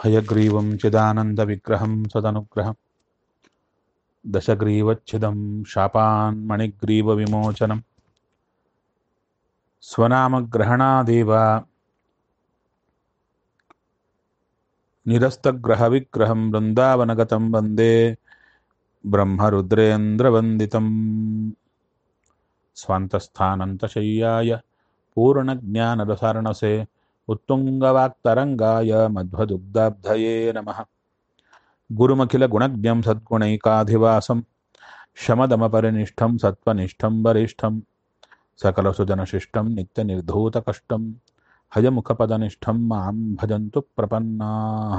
हयग्रीवं चिदानन्दविग्रहं सदनुग्रहं दशग्रीवच्छिदं शापान्मणिग्रीवविमोचनं स्वनामग्रहणादेव निरस्तग्रहविग्रहं वृन्दावनगतं वन्दे ब्रह्मरुद्रेन्द्रवन्दितम् स्वान्तस्थानन्तशय्याय पूर्णज्ञानरसारणसे उत्तुङ्गवाक्तरङ्गाय मध्वदुग्धाब्धये नमः गुरुमखिलगुणज्ञं सद्गुणैकाधिवासं शमदमपरिनिष्ठं सत्त्वनिष्ठं वरिष्ठं सकलसुजनशिष्टं नित्यनिर्धूतकष्टं हयमुखपदनिष्ठं मां भजन्तु प्रपन्नाः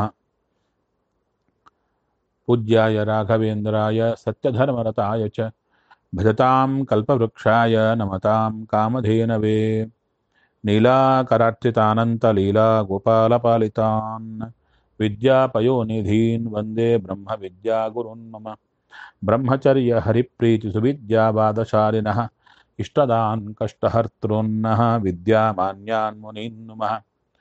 पूज्याय राघवेन्द्राय सत्यधर्मरताय च भजतां कल्पवृक्षाय नमतां कामधेनवे नीलाकरार्चितानन्तलीलागोपालपालितान् विद्यापयोनिधीन् वन्दे ब्रह्मविद्यागुरुन् मम ब्रह्मचर्यहरिप्रीतिसुविद्यावादशालिनः इष्टदान् कष्टहर्तॄन्नः विद्यामान्यान् मुनीन् नुमः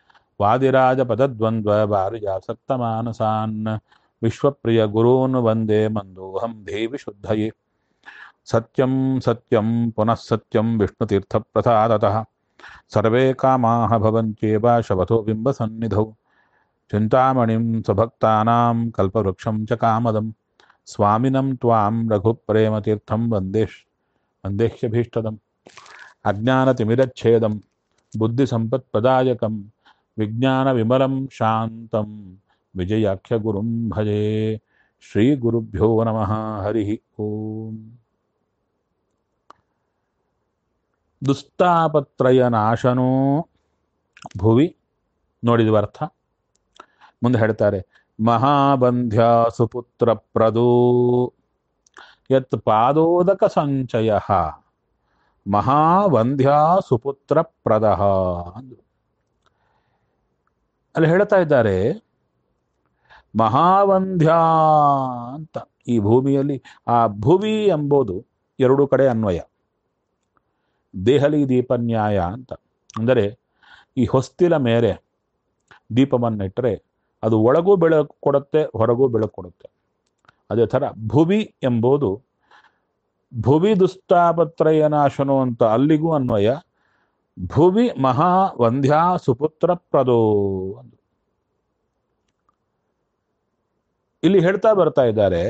वादिराजपदद्वन्द्ववारिजासक्तमानसान् विश्वप्रियगुरून् वन्दे मन्दोऽहं देवि शुद्धये सत्यं सत्यं पुनः सत्यं विष्णुतीर्थप्रसादतः सर्वे कामाः भवन्त्येव शवथो बिम्बसन्निधौ चिन्तामणिं स्वभक्तानां कल्पवृक्षं च कामदं स्वामिनं त्वां रघुप्रेमतीर्थं वन्देश् वन्देह्यभीष्टदम् अज्ञानतिमिरच्छेदं बुद्धिसम्पत्प्रदायकं विज्ञानविमलं शान्तं विजयाख्यगुरुं भजे श्रीगुरुभ्यो नमः हरिः ओम् ದುಸ್ತಾಪತ್ರಯನಾಶನೋ ಭುವಿ ನೋಡಿದ ಅರ್ಥ ಮುಂದೆ ಹೇಳ್ತಾರೆ ಮಹಾಬಂಧ್ಯ ಸುಪುತ್ರ ಪ್ರದೂ ಯತ್ ಪಾದೋದಕ ಸಂಚಯ ಮಹಾವಂಧ್ಯ ಸುಪುತ್ರ ಪ್ರದ ಅಂದ್ರು ಅಲ್ಲಿ ಹೇಳ್ತಾ ಇದ್ದಾರೆ ಮಹಾವಂಧ್ಯ ಅಂತ ಈ ಭೂಮಿಯಲ್ಲಿ ಆ ಭುವಿ ಎಂಬುದು ಎರಡು ಕಡೆ ಅನ್ವಯ ದೇಹಲಿ ದೀಪನ್ಯಾಯ ಅಂತ ಅಂದರೆ ಈ ಹೊಸ್ತಿಲ ಮೇಲೆ ದೀಪವನ್ನಿಟ್ಟರೆ ಅದು ಒಳಗೂ ಬೆಳಕು ಕೊಡುತ್ತೆ ಹೊರಗೂ ಬೆಳಕು ಕೊಡುತ್ತೆ ಅದೇ ಥರ ಭುವಿ ಎಂಬುದು ಭುವಿ ದುಸ್ತಾಪತ್ರಯನಾಶನು ಅಂತ ಅಲ್ಲಿಗೂ ಅನ್ವಯ ಭುವಿ ಮಹಾ ವಂದ್ಯಾ ಸುಪುತ್ರ ಪ್ರದೋ ಅಂದ್ರು ಇಲ್ಲಿ ಹೇಳ್ತಾ ಬರ್ತಾ ಇದ್ದಾರೆ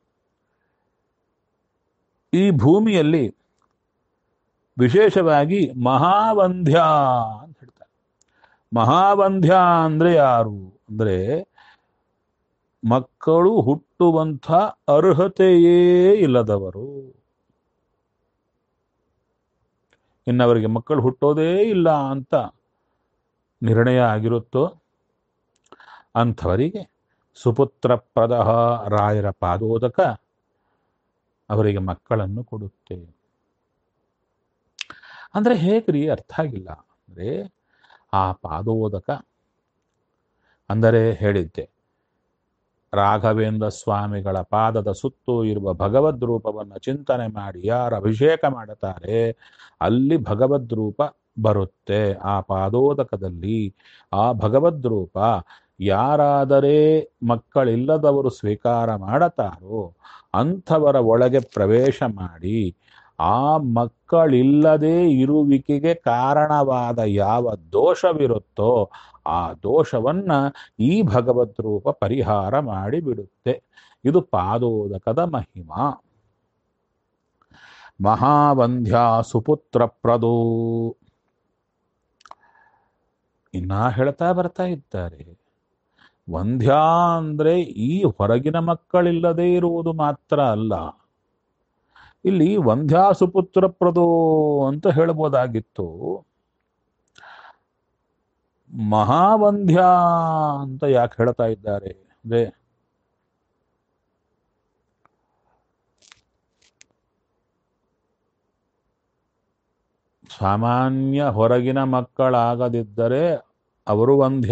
ಈ ಭೂಮಿಯಲ್ಲಿ ವಿಶೇಷವಾಗಿ ಮಹಾವಂಧ್ಯ ಅಂತ ಹೇಳ್ತಾರೆ ಮಹಾವಂಧ್ಯ ಅಂದ್ರೆ ಯಾರು ಅಂದ್ರೆ ಮಕ್ಕಳು ಹುಟ್ಟುವಂಥ ಅರ್ಹತೆಯೇ ಇಲ್ಲದವರು ಇನ್ನವರಿಗೆ ಮಕ್ಕಳು ಹುಟ್ಟೋದೇ ಇಲ್ಲ ಅಂತ ನಿರ್ಣಯ ಆಗಿರುತ್ತೋ ಅಂಥವರಿಗೆ ಸುಪುತ್ರ ಪ್ರದಹ ರಾಯರ ಪಾದೋದಕ ಅವರಿಗೆ ಮಕ್ಕಳನ್ನು ಕೊಡುತ್ತೆ ಅಂದ್ರೆ ಹೇಗ್ರಿ ಅರ್ಥ ಆಗಿಲ್ಲ ಅಂದ್ರೆ ಆ ಪಾದೋದಕ ಅಂದರೆ ಹೇಳಿದ್ದೆ ರಾಘವೇಂದ್ರ ಸ್ವಾಮಿಗಳ ಪಾದದ ಸುತ್ತು ಇರುವ ಭಗವದ್ ರೂಪವನ್ನು ಚಿಂತನೆ ಮಾಡಿ ಯಾರು ಅಭಿಷೇಕ ಮಾಡುತ್ತಾರೆ ಅಲ್ಲಿ ಭಗವದ್ ರೂಪ ಬರುತ್ತೆ ಆ ಪಾದೋದಕದಲ್ಲಿ ಆ ಭಗವದ್ ರೂಪ ಯಾರಾದರೆ ಮಕ್ಕಳಿಲ್ಲದವರು ಸ್ವೀಕಾರ ಮಾಡತಾರೋ ಅಂಥವರ ಒಳಗೆ ಪ್ರವೇಶ ಮಾಡಿ ಆ ಮಕ್ಕಳಿಲ್ಲದೆ ಇರುವಿಕೆಗೆ ಕಾರಣವಾದ ಯಾವ ದೋಷವಿರುತ್ತೋ ಆ ದೋಷವನ್ನ ಈ ಭಗವದ್ ರೂಪ ಪರಿಹಾರ ಮಾಡಿಬಿಡುತ್ತೆ ಇದು ಪಾದೋದಕದ ಮಹಿಮಾ ಮಹಾವಂಧ್ಯ ಸುಪುತ್ರ ಪ್ರದೋ ಇನ್ನ ಹೇಳ್ತಾ ಬರ್ತಾ ಇದ್ದಾರೆ ವಂಧ್ಯ ಅಂದ್ರೆ ಈ ಹೊರಗಿನ ಮಕ್ಕಳಿಲ್ಲದೆ ಇರುವುದು ಮಾತ್ರ ಅಲ್ಲ ಇಲ್ಲಿ ವಂದ್ಯಾ ಸುಪುತ್ರ ಪ್ರದೋ ಅಂತ ಹೇಳ್ಬೋದಾಗಿತ್ತು ಮಹಾವಂದ್ಯ ಅಂತ ಯಾಕೆ ಹೇಳ್ತಾ ಇದ್ದಾರೆ ಅಂದ್ರೆ ಸಾಮಾನ್ಯ ಹೊರಗಿನ ಮಕ್ಕಳಾಗದಿದ್ದರೆ ಅವರು ವಂದ್ಯ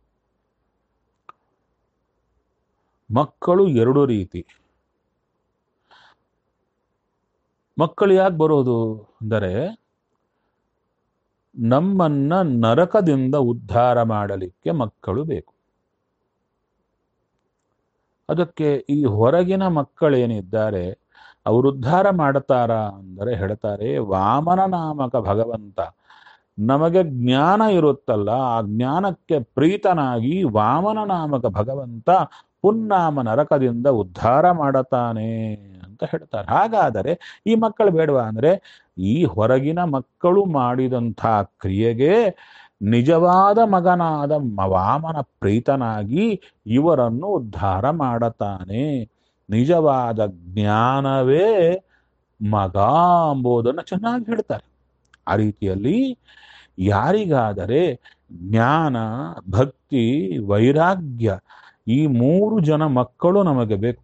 ಮಕ್ಕಳು ಎರಡು ರೀತಿ ಮಕ್ಕಳು ಯಾಕೆ ಬರೋದು ಅಂದರೆ ನಮ್ಮನ್ನ ನರಕದಿಂದ ಉದ್ಧಾರ ಮಾಡಲಿಕ್ಕೆ ಮಕ್ಕಳು ಬೇಕು ಅದಕ್ಕೆ ಈ ಹೊರಗಿನ ಮಕ್ಕಳೇನಿದ್ದಾರೆ ಅವರು ಉದ್ಧಾರ ಮಾಡುತ್ತಾರ ಅಂದರೆ ಹೇಳ್ತಾರೆ ವಾಮನ ನಾಮಕ ಭಗವಂತ ನಮಗೆ ಜ್ಞಾನ ಇರುತ್ತಲ್ಲ ಆ ಜ್ಞಾನಕ್ಕೆ ಪ್ರೀತನಾಗಿ ವಾಮನ ನಾಮಕ ಭಗವಂತ ಪುನ್ನಾಮ ನರಕದಿಂದ ಉದ್ಧಾರ ಮಾಡತಾನೆ ಅಂತ ಹೇಳ್ತಾರೆ ಹಾಗಾದರೆ ಈ ಮಕ್ಕಳು ಬೇಡವಾ ಅಂದ್ರೆ ಈ ಹೊರಗಿನ ಮಕ್ಕಳು ಮಾಡಿದಂಥ ಕ್ರಿಯೆಗೆ ನಿಜವಾದ ಮಗನಾದ ಮ- ವಾಮನ ಪ್ರೀತನಾಗಿ ಇವರನ್ನು ಉದ್ಧಾರ ಮಾಡತಾನೆ ನಿಜವಾದ ಜ್ಞಾನವೇ ಮಗ ಎಂಬುದನ್ನು ಚೆನ್ನಾಗಿ ಹೇಳ್ತಾರೆ ಆ ರೀತಿಯಲ್ಲಿ ಯಾರಿಗಾದರೆ ಜ್ಞಾನ ಭಕ್ತಿ ವೈರಾಗ್ಯ ಈ ಮೂರು ಜನ ಮಕ್ಕಳು ನಮಗೆ ಬೇಕು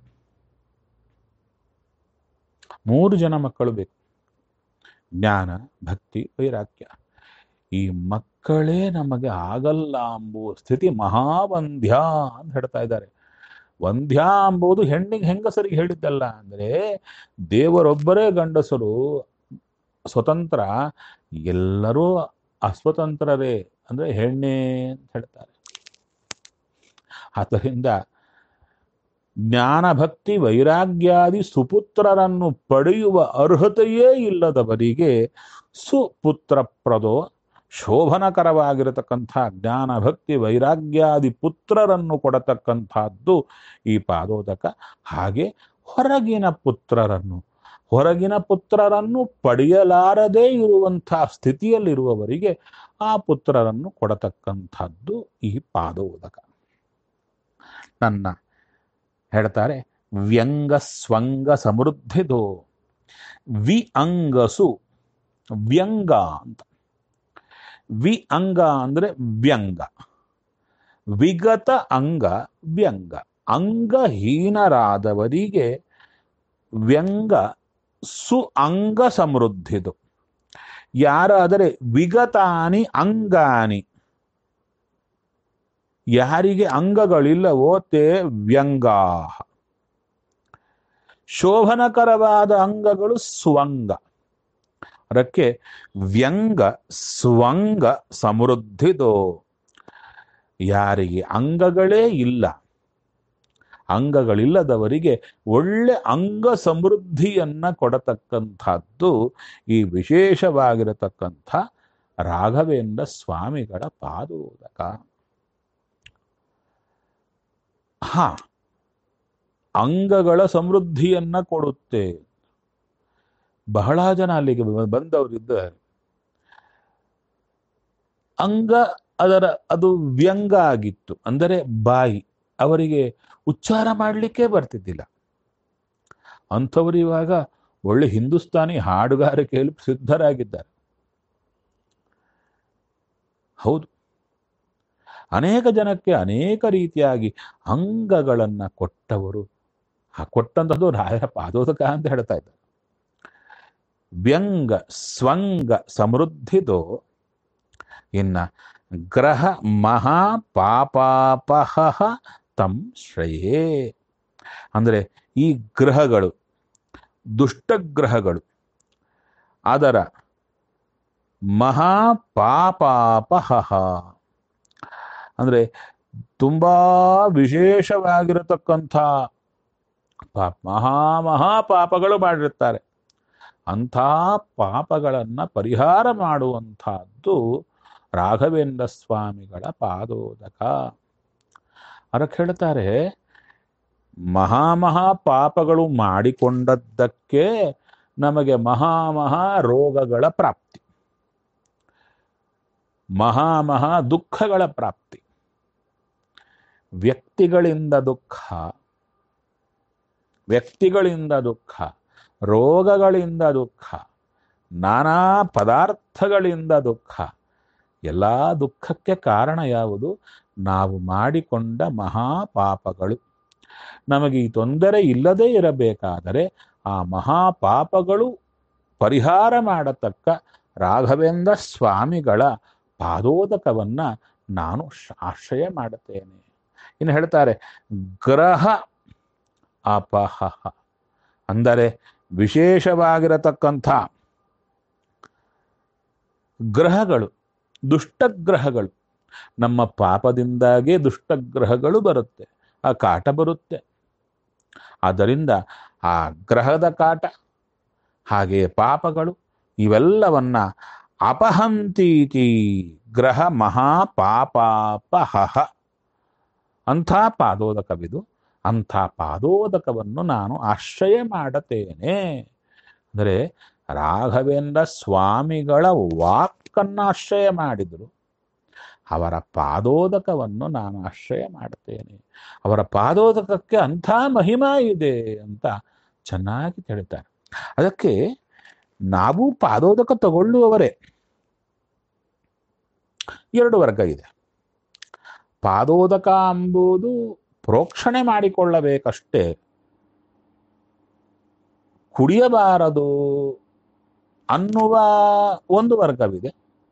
ಮೂರು ಜನ ಮಕ್ಕಳು ಬೇಕು ಜ್ಞಾನ ಭಕ್ತಿ ವೈರಾಗ್ಯ ಈ ಮಕ್ಕಳೇ ನಮಗೆ ಆಗಲ್ಲ ಎಂಬುವ ಸ್ಥಿತಿ ಮಹಾವಂದ್ಯ ಅಂತ ಹೇಳ್ತಾ ಇದ್ದಾರೆ ವಂದ್ಯ ಎಂಬುದು ಹೆಣ್ಣಿಗೆ ಹೆಂಗಸರಿಗೆ ಹೇಳಿದ್ದಲ್ಲ ಅಂದ್ರೆ ದೇವರೊಬ್ಬರೇ ಗಂಡಸರು ಸ್ವತಂತ್ರ ಎಲ್ಲರೂ ಅಸ್ವತಂತ್ರರೇ ಅಂದ್ರೆ ಹೆಣ್ಣೆ ಅಂತ ಹೇಳ್ತಾರೆ ಆದ್ದರಿಂದ ಜ್ಞಾನ ಭಕ್ತಿ ವೈರಾಗ್ಯಾದಿ ಸುಪುತ್ರರನ್ನು ಪಡೆಯುವ ಅರ್ಹತೆಯೇ ಇಲ್ಲದವರಿಗೆ ಸುಪುತ್ರಪ್ರದೋ ಶೋಭನಕರವಾಗಿರತಕ್ಕಂಥ ಜ್ಞಾನ ಭಕ್ತಿ ವೈರಾಗ್ಯಾದಿ ಪುತ್ರರನ್ನು ಕೊಡತಕ್ಕಂಥದ್ದು ಈ ಪಾದೋದಕ ಹಾಗೆ ಹೊರಗಿನ ಪುತ್ರರನ್ನು ಹೊರಗಿನ ಪುತ್ರರನ್ನು ಪಡೆಯಲಾರದೇ ಇರುವಂಥ ಸ್ಥಿತಿಯಲ್ಲಿರುವವರಿಗೆ ಆ ಪುತ್ರರನ್ನು ಕೊಡತಕ್ಕಂಥದ್ದು ಈ ಪಾದೋದಕ ನನ್ನ ಹೇಳ್ತಾರೆ ವ್ಯಂಗ ಸ್ವಂಗ ಸಮೃದ್ಧಿದೋ ವಿ ಅಂಗಸು ವ್ಯಂಗ ಅಂತ ವಿ ಅಂಗ ಅಂದ್ರೆ ವ್ಯಂಗ ವಿಗತ ಅಂಗ ವ್ಯಂಗ ಅಂಗಹೀನರಾದವರಿಗೆ ವ್ಯಂಗ ಸು ಅಂಗ ಸಮೃದ್ಧಿದು ಯಾರಾದರೆ ವಿಗತಾನಿ ಅಂಗಾನಿ ಯಾರಿಗೆ ಅಂಗಗಳಿಲ್ಲವೋ ತೇ ವ್ಯಂಗಾ ಶೋಭನಕರವಾದ ಅಂಗಗಳು ಸ್ವಂಗ ಅದಕ್ಕೆ ವ್ಯಂಗ ಸ್ವಂಗ ಸಮೃದ್ಧಿದೋ ಯಾರಿಗೆ ಅಂಗಗಳೇ ಇಲ್ಲ ಅಂಗಗಳಿಲ್ಲದವರಿಗೆ ಒಳ್ಳೆ ಅಂಗ ಸಮೃದ್ಧಿಯನ್ನ ಕೊಡತಕ್ಕಂಥದ್ದು ಈ ವಿಶೇಷವಾಗಿರತಕ್ಕಂಥ ರಾಘವೇಂದ್ರ ಸ್ವಾಮಿಗಳ ಪಾದೋದಕ ಹಾ ಅಂಗಗಳ ಸಮೃದ್ಧಿಯನ್ನ ಕೊಡುತ್ತೆ ಬಹಳ ಜನ ಅಲ್ಲಿಗೆ ಬ- ಬಂದವರಿದ್ದಾರೆ ಅಂಗ ಅದರ ಅದು ವ್ಯಂಗ ಆಗಿತ್ತು ಅಂದರೆ ಬಾಯಿ ಅವರಿಗೆ ಉಚ್ಚಾರ ಮಾಡಲಿಕ್ಕೆ ಬರ್ತಿದ್ದಿಲ್ಲ ಅಂಥವರು ಇವಾಗ ಒಳ್ಳೆ ಹಿಂದೂಸ್ತಾನಿ ಹಾಡುಗಾರಿಕೆಯಲ್ಲಿ ಸಿದ್ಧರಾಗಿದ್ದಾರೆ ಹೌದು ಅನೇಕ ಜನಕ್ಕೆ ಅನೇಕ ರೀತಿಯಾಗಿ ಅಂಗಗಳನ್ನ ಕೊಟ್ಟವರು ಆ ಕೊಟ್ಟಂಥದ್ದು ರಾಯರ ಪಾದೋದಕ ಅಂತ ಹೇಳ್ತಾ ಇದ್ದಾರೆ ವ್ಯಂಗ ಸ್ವಂಗ ಸಮೃದ್ಧಿದೋ ಇನ್ನ ಗ್ರಹ ಮಹಾ ಪಾಪಾಪಹ ತಂ ಶ್ರೇಯೇ ಅಂದರೆ ಈ ಗ್ರಹಗಳು ದುಷ್ಟಗ್ರಹಗಳು ಅದರ ಮಹಾಪಾಪಾಪಹ ಅಂದರೆ ತುಂಬಾ ವಿಶೇಷವಾಗಿರತಕ್ಕಂಥ ಪಾಪ ಮಹಾ ಮಹಾ ಪಾಪಗಳು ಮಾಡಿರ್ತಾರೆ ಅಂಥ ಪಾಪಗಳನ್ನ ಪರಿಹಾರ ಮಾಡುವಂತಹದ್ದು ರಾಘವೇಂದ್ರ ಸ್ವಾಮಿಗಳ ಪಾದೋದಕ ಅದಕ್ಕೆ ಹೇಳ್ತಾರೆ ಮಹಾ ಮಹಾ ಪಾಪಗಳು ಮಾಡಿಕೊಂಡದ್ದಕ್ಕೆ ನಮಗೆ ಮಹಾ ಮಹಾ ರೋಗಗಳ ಪ್ರಾಪ್ತಿ ಮಹಾ ಮಹಾ ದುಃಖಗಳ ಪ್ರಾಪ್ತಿ ವ್ಯಕ್ತಿಗಳಿಂದ ದುಃಖ ವ್ಯಕ್ತಿಗಳಿಂದ ದುಃಖ ರೋಗಗಳಿಂದ ದುಃಖ ನಾನಾ ಪದಾರ್ಥಗಳಿಂದ ದುಃಖ ಎಲ್ಲ ದುಃಖಕ್ಕೆ ಕಾರಣ ಯಾವುದು ನಾವು ಮಾಡಿಕೊಂಡ ಮಹಾಪಾಪಗಳು ನಮಗೆ ಈ ತೊಂದರೆ ಇಲ್ಲದೇ ಇರಬೇಕಾದರೆ ಆ ಮಹಾಪಾಪಗಳು ಪರಿಹಾರ ಮಾಡತಕ್ಕ ರಾಘವೇಂದ್ರ ಸ್ವಾಮಿಗಳ ಪಾದೋದಕವನ್ನ ನಾನು ಆಶ್ರಯ ಮಾಡುತ್ತೇನೆ ಇನ್ನು ಹೇಳ್ತಾರೆ ಗ್ರಹ ಅಪಹ ಅಂದರೆ ವಿಶೇಷವಾಗಿರತಕ್ಕಂಥ ಗ್ರಹಗಳು ದುಷ್ಟಗ್ರಹಗಳು ನಮ್ಮ ಪಾಪದಿಂದಾಗೇ ದುಷ್ಟಗ್ರಹಗಳು ಬರುತ್ತೆ ಆ ಕಾಟ ಬರುತ್ತೆ ಆದ್ದರಿಂದ ಆ ಗ್ರಹದ ಕಾಟ ಹಾಗೆ ಪಾಪಗಳು ಇವೆಲ್ಲವನ್ನ ಅಪಹಂತೀತಿ ಗ್ರಹ ಮಹಾಪಾಪಾಪಹ ಅಂಥ ಪಾದೋದಕವಿದು ಅಂಥ ಪಾದೋದಕವನ್ನು ನಾನು ಆಶ್ರಯ ಮಾಡುತ್ತೇನೆ ಅಂದರೆ ರಾಘವೇಂದ್ರ ಸ್ವಾಮಿಗಳ ವಾಕ್ಕನ್ನು ಆಶ್ರಯ ಮಾಡಿದರು ಅವರ ಪಾದೋದಕವನ್ನು ನಾನು ಆಶ್ರಯ ಮಾಡುತ್ತೇನೆ ಅವರ ಪಾದೋದಕಕ್ಕೆ ಅಂಥ ಮಹಿಮಾ ಇದೆ ಅಂತ ಚೆನ್ನಾಗಿ ತಿಳಿತಾರೆ ಅದಕ್ಕೆ ನಾವು ಪಾದೋದಕ ತಗೊಳ್ಳುವವರೇ ಎರಡು ವರ್ಗ ಇದೆ ಪಾದೋದಕ ಎಂಬುದು ಪ್ರೋಕ್ಷಣೆ ಮಾಡಿಕೊಳ್ಳಬೇಕಷ್ಟೇ ಕುಡಿಯಬಾರದು ಅನ್ನುವ ಒಂದು ವರ್ಗವಿದೆ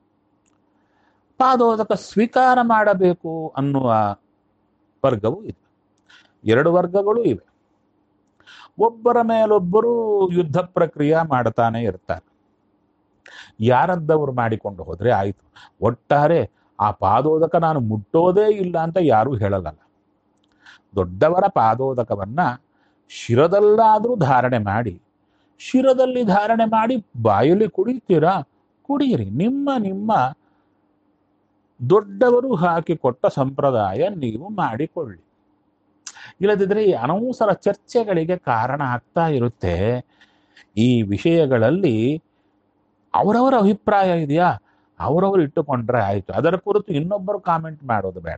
ಪಾದೋದಕ ಸ್ವೀಕಾರ ಮಾಡಬೇಕು ಅನ್ನುವ ವರ್ಗವೂ ಇದೆ ಎರಡು ವರ್ಗಗಳು ಇವೆ ಒಬ್ಬರ ಮೇಲೊಬ್ಬರು ಯುದ್ಧ ಪ್ರಕ್ರಿಯೆ ಮಾಡ್ತಾನೆ ಇರ್ತಾರೆ ಯಾರದ್ದವರು ಮಾಡಿಕೊಂಡು ಹೋದ್ರೆ ಆಯಿತು ಒಟ್ಟಾರೆ ಆ ಪಾದೋದಕ ನಾನು ಮುಟ್ಟೋದೇ ಇಲ್ಲ ಅಂತ ಯಾರೂ ಹೇಳಲ್ಲ ದೊಡ್ಡವರ ಪಾದೋದಕವನ್ನ ಶಿರದಲ್ಲಾದರೂ ಧಾರಣೆ ಮಾಡಿ ಶಿರದಲ್ಲಿ ಧಾರಣೆ ಮಾಡಿ ಬಾಯಲ್ಲಿ ಕುಡಿತೀರಾ ಕುಡಿಯಿರಿ ನಿಮ್ಮ ನಿಮ್ಮ ದೊಡ್ಡವರು ಹಾಕಿಕೊಟ್ಟ ಸಂಪ್ರದಾಯ ನೀವು ಮಾಡಿಕೊಳ್ಳಿ ಇಲ್ಲದಿದ್ದರೆ ಈ ಅನವಸರ ಚರ್ಚೆಗಳಿಗೆ ಕಾರಣ ಆಗ್ತಾ ಇರುತ್ತೆ ಈ ವಿಷಯಗಳಲ್ಲಿ ಅವರವರ ಅಭಿಪ್ರಾಯ ಇದೆಯಾ ಅವರವರು ಇಟ್ಟುಕೊಂಡ್ರೆ ಆಯಿತು ಅದರ ಕುರಿತು ಇನ್ನೊಬ್ಬರು ಕಾಮೆಂಟ್ ಮಾಡೋದು ಬೇಡ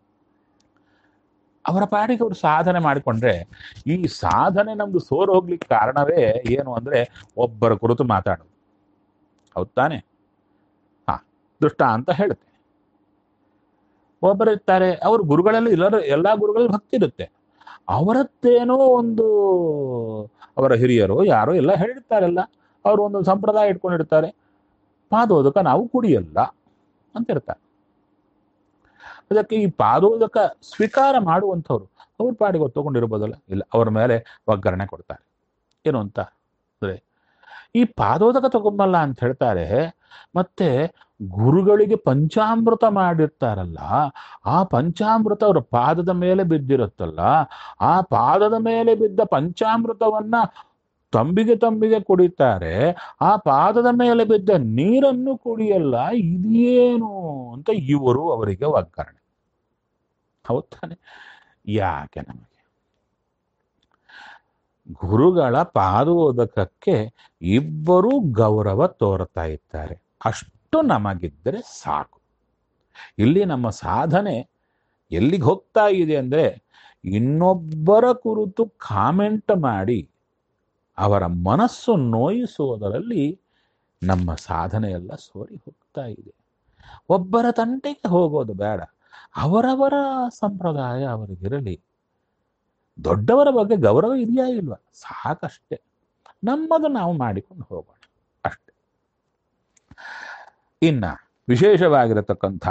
ಅವರ ಪಾಡಿಗೆ ಅವರು ಸಾಧನೆ ಮಾಡಿಕೊಂಡ್ರೆ ಈ ಸಾಧನೆ ನಮ್ದು ಸೋರು ಹೋಗ್ಲಿಕ್ಕೆ ಕಾರಣವೇ ಏನು ಅಂದ್ರೆ ಒಬ್ಬರ ಕುರಿತು ಮಾತಾಡೋದು ಹೌದ್ ತಾನೆ ಹಾ ದುಷ್ಟ ಅಂತ ಹೇಳುತ್ತೆ ಒಬ್ಬರು ಇರ್ತಾರೆ ಅವ್ರ ಗುರುಗಳಲ್ಲಿ ಎಲ್ಲರೂ ಎಲ್ಲಾ ಗುರುಗಳಲ್ಲಿ ಭಕ್ತಿ ಇರುತ್ತೆ ಅವರದ್ದೇನೋ ಒಂದು ಅವರ ಹಿರಿಯರು ಯಾರೋ ಎಲ್ಲ ಹೇಳಿರ್ತಾರಲ್ಲ ಅವರು ಒಂದು ಸಂಪ್ರದಾಯ ಇಟ್ಕೊಂಡಿರ್ತಾರೆ ಪಾದೋದಕ ನಾವು ಕುಡಿಯಲ್ಲ ಅಂತ ಇರ್ತಾರೆ ಅದಕ್ಕೆ ಈ ಪಾದೋದಕ ಸ್ವೀಕಾರ ಮಾಡುವಂಥವ್ರು ಅವ್ರ ಪಾಡಿಗೆ ತಗೊಂಡಿರ್ಬೋದಲ್ಲ ಇಲ್ಲ ಅವ್ರ ಮೇಲೆ ಒಗ್ಗರಣೆ ಕೊಡ್ತಾರೆ ಏನು ಅಂತ ಅಂದ್ರೆ ಈ ಪಾದೋದಕ ತಗೊಂಬಲ್ಲ ಅಂತ ಹೇಳ್ತಾರೆ ಮತ್ತೆ ಗುರುಗಳಿಗೆ ಪಂಚಾಮೃತ ಮಾಡಿರ್ತಾರಲ್ಲ ಆ ಪಂಚಾಮೃತ ಅವರ ಪಾದದ ಮೇಲೆ ಬಿದ್ದಿರುತ್ತಲ್ಲ ಆ ಪಾದದ ಮೇಲೆ ಬಿದ್ದ ಪಂಚಾಮೃತವನ್ನ ತಂಬಿಗೆ ತಂಬಿಗೆ ಕುಡಿತಾರೆ ಆ ಪಾದದ ಮೇಲೆ ಬಿದ್ದ ನೀರನ್ನು ಕುಡಿಯಲ್ಲ ಇದೇನು ಅಂತ ಇವರು ಅವರಿಗೆ ಒಗ್ಗರಣೆ ಹೌದ್ ತಾನೆ ಯಾಕೆ ನಮಗೆ ಗುರುಗಳ ಪಾದೋದಕಕ್ಕೆ ಇಬ್ಬರೂ ಗೌರವ ತೋರ್ತಾ ಇದ್ದಾರೆ ಅಷ್ಟು ನಮಗಿದ್ದರೆ ಸಾಕು ಇಲ್ಲಿ ನಮ್ಮ ಸಾಧನೆ ಎಲ್ಲಿಗೆ ಹೋಗ್ತಾ ಇದೆ ಅಂದ್ರೆ ಇನ್ನೊಬ್ಬರ ಕುರಿತು ಕಾಮೆಂಟ್ ಮಾಡಿ ಅವರ ಮನಸ್ಸು ನೋಯಿಸುವುದರಲ್ಲಿ ನಮ್ಮ ಸಾಧನೆ ಎಲ್ಲ ಸೋರಿ ಹೋಗ್ತಾ ಇದೆ ಒಬ್ಬರ ತಂಟೆಗೆ ಹೋಗೋದು ಬೇಡ ಅವರವರ ಸಂಪ್ರದಾಯ ಅವರಿಗಿರಲಿ ದೊಡ್ಡವರ ಬಗ್ಗೆ ಗೌರವ ಇದೆಯಾ ಇಲ್ವಾ ಸಾಕಷ್ಟೇ ನಮ್ಮದು ನಾವು ಮಾಡಿಕೊಂಡು ಹೋಗೋಣ ಅಷ್ಟೆ ಇನ್ನ ವಿಶೇಷವಾಗಿರತಕ್ಕಂಥ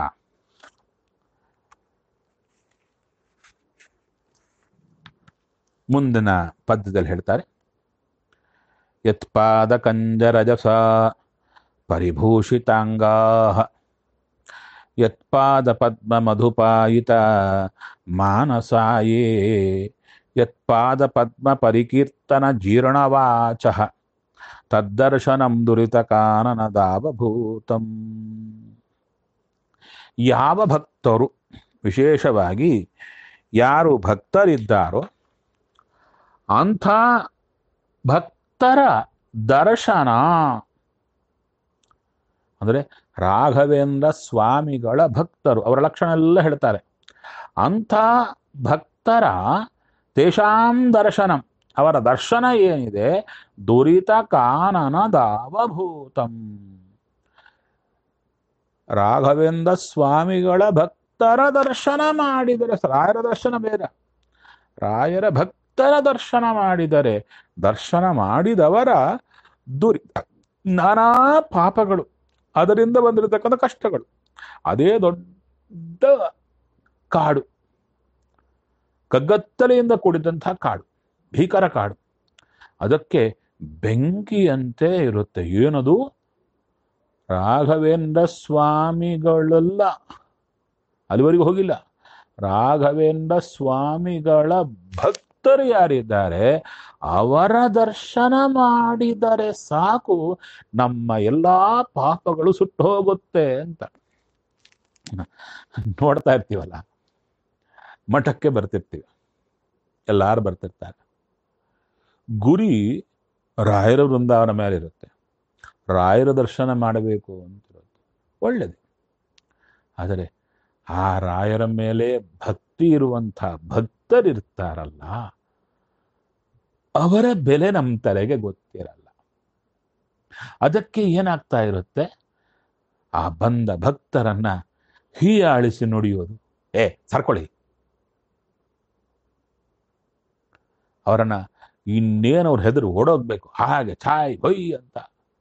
ಮುಂದಿನ ಪದ್ಯದಲ್ಲಿ ಹೇಳ್ತಾರೆ ಯತ್ಪಾದ ಕಂಜರಜಸ ಪರಿಭೂಷಿತಾಂಗಾ ಯತ್ಪಾದ ಪದ್ಮ ಮಧುಪಾಯಿತ ಮಾನಸಾಯೇ ಯತ್ಪಾದ ಪದ್ಮ ಪರಿಕೀರ್ತನ ಜೀರ್ಣವಾಚ ತದ್ದರ್ಶನಂ ದುರಿತ ಕಾನನದಾವಭೂತಂ ಯಾವ ಭಕ್ತರು ವಿಶೇಷವಾಗಿ ಯಾರು ಭಕ್ತರಿದ್ದಾರೋ ಅಂಥ ಭಕ್ತರ ದರ್ಶನ ಅಂದರೆ ರಾಘವೇಂದ್ರ ಸ್ವಾಮಿಗಳ ಭಕ್ತರು ಅವರ ಲಕ್ಷಣ ಎಲ್ಲ ಹೇಳ್ತಾರೆ ಅಂಥ ಭಕ್ತರ ತೇಷಾಂ ದರ್ಶನಂ ಅವರ ದರ್ಶನ ಏನಿದೆ ದುರಿತ ಕಾನನದಾವಭೂತಂ ರಾಘವೇಂದ್ರ ಸ್ವಾಮಿಗಳ ಭಕ್ತರ ದರ್ಶನ ಮಾಡಿದರೆ ರಾಯರ ದರ್ಶನ ಬೇರೆ ರಾಯರ ಭಕ್ತರ ದರ್ಶನ ಮಾಡಿದರೆ ದರ್ಶನ ಮಾಡಿದವರ ದುರಿ ನಾನಾ ಪಾಪಗಳು ಅದರಿಂದ ಬಂದಿರತಕ್ಕಂಥ ಕಷ್ಟಗಳು ಅದೇ ದೊಡ್ಡ ಕಾಡು ಕಗ್ಗತ್ತಲೆಯಿಂದ ಕೂಡಿದಂತಹ ಕಾಡು ಭೀಕರ ಕಾಡು ಅದಕ್ಕೆ ಬೆಂಕಿಯಂತೆ ಇರುತ್ತೆ ಏನದು ರಾಘವೇಂದ್ರ ಸ್ವಾಮಿಗಳೆಲ್ಲ ಅಲ್ಲಿವರೆಗೂ ಹೋಗಿಲ್ಲ ರಾಘವೇಂದ್ರ ಸ್ವಾಮಿಗಳ ಭಕ್ತ ಭಕ್ತರು ಯಾರಿದ್ದಾರೆ ಅವರ ದರ್ಶನ ಮಾಡಿದರೆ ಸಾಕು ನಮ್ಮ ಎಲ್ಲಾ ಪಾಪಗಳು ಸುಟ್ಟು ಹೋಗುತ್ತೆ ಅಂತ ನೋಡ್ತಾ ಇರ್ತೀವಲ್ಲ ಮಠಕ್ಕೆ ಬರ್ತಿರ್ತೀವಿ ಎಲ್ಲಾರು ಬರ್ತಿರ್ತಾರೆ ಗುರಿ ರಾಯರ ವೃಂದಾವನ ಮೇಲೆ ಇರುತ್ತೆ ರಾಯರ ದರ್ಶನ ಮಾಡಬೇಕು ಅಂತಿರುತ್ತೆ ಒಳ್ಳೆಯದು ಆದರೆ ಆ ರಾಯರ ಮೇಲೆ ಭಕ್ತಿ ಇರುವಂಥ ಭಕ್ತರಿರ್ತಾರಲ್ಲ ಅವರ ಬೆಲೆ ನಮ್ಮ ತಲೆಗೆ ಗೊತ್ತಿರಲ್ಲ ಅದಕ್ಕೆ ಏನಾಗ್ತಾ ಇರುತ್ತೆ ಆ ಬಂದ ಭಕ್ತರನ್ನ ಹೀಯಾಳಿಸಿ ನುಡಿಯೋದು ಏ ಸರ್ಕೊಳ್ಳಿ ಅವರನ್ನ ಇನ್ನೇನು ಅವ್ರ ಹೆದರು ಓಡೋಗ್ಬೇಕು ಹಾಗೆ ಛಾಯ್ ಹೊಯ್ ಅಂತ